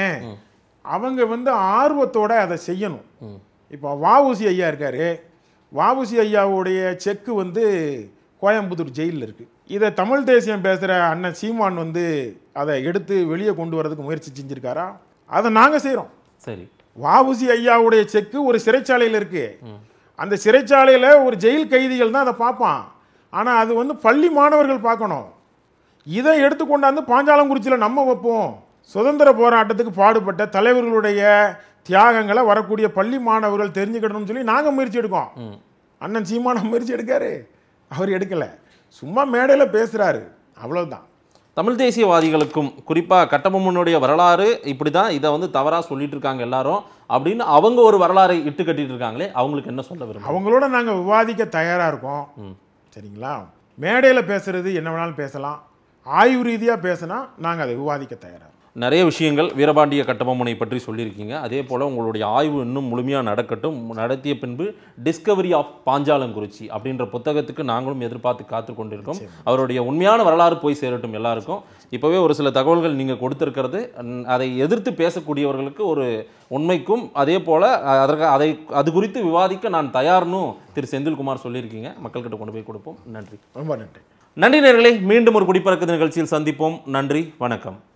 அவங்க வந்து ஆர்வத்தோட அதை செய்யணும் இப்போ வாவுசி ஐயா இருக்காரு வாவுசி ஐயாவுடைய செக்கு வந்து கோயம்புத்தூர் ஜெயிலில் இருக்கு இதை தமிழ் தேசியம் பேசுகிற அண்ணன் சீமான் வந்து அதை எடுத்து வெளியே கொண்டு வரதுக்கு முயற்சி செஞ்சிருக்காரா அதை நாங்கள் செய்கிறோம் சரி வாவுசி ஐயாவுடைய செக்கு ஒரு சிறைச்சாலையில் இருக்கு அந்த சிறைச்சாலையில் ஒரு ஜெயில் கைதிகள் தான் அதை பார்ப்பான் ஆனால் அது வந்து பள்ளி மாணவர்கள் பார்க்கணும் இதை எடுத்து கொண்டாந்து பாஞ்சாலங்குறிச்சியில் நம்ம வைப்போம் சுதந்திர போராட்டத்துக்கு பாடுபட்ட தலைவர்களுடைய தியாகங்களை வரக்கூடிய பள்ளி மாணவர்கள் தெரிஞ்சுக்கிடணும்னு சொல்லி நாங்கள் முயற்சி எடுக்கோம் அண்ணன் சீமான முயற்சி எடுக்காரு அவர் எடுக்கலை சும்மா மேடையில் பேசுகிறாரு அவ்வளவுதான் தமிழ் தேசியவாதிகளுக்கும் குறிப்பாக கட்டபொம்மனுடைய வரலாறு இப்படி தான் இதை வந்து தவறாக சொல்லிட்டு இருக்காங்க எல்லாரும் அப்படின்னு அவங்க ஒரு வரலாறை இட்டு கட்டிட்டு இருக்காங்களே அவங்களுக்கு என்ன சொல்ல விரும்புகிறோம் அவங்களோட நாங்கள் விவாதிக்க தயாராக இருக்கோம் சரிங்களா மேடையில் பேசுறது என்ன வேணாலும் பேசலாம் ஆய்வு ரீதியாக பேசினா நாங்கள் அதை விவாதிக்க தயாராக இருக்கோம் நிறைய விஷயங்கள் வீரபாண்டிய கட்டபொம்மனை பற்றி சொல்லியிருக்கீங்க அதே போல் உங்களுடைய ஆய்வு இன்னும் முழுமையாக நடக்கட்டும் நடத்திய பின்பு டிஸ்கவரி ஆஃப் பாஞ்சாலங்குறிச்சி அப்படின்ற புத்தகத்துக்கு நாங்களும் எதிர்பார்த்து காத்து கொண்டிருக்கோம் அவருடைய உண்மையான வரலாறு போய் சேரட்டும் எல்லாருக்கும் இப்போவே ஒரு சில தகவல்கள் நீங்கள் கொடுத்துருக்கிறது ம், அதை எதிர்த்து பேசக்கூடியவர்களுக்கு ஒரு உண்மைக்கும் அதே போல் அதற்கு அதை அது குறித்து விவாதிக்க நான் தயார்னும் திரு செந்தில்குமார் சொல்லியிருக்கீங்க மக்கள்கிட்ட கொண்டு போய் கொடுப்போம் நன்றி ரொம்ப நன்றி நன்றி நேர்களே மீண்டும் ஒரு குடிப்பறக்க நிகழ்ச்சியில் சந்திப்போம் நன்றி வணக்கம்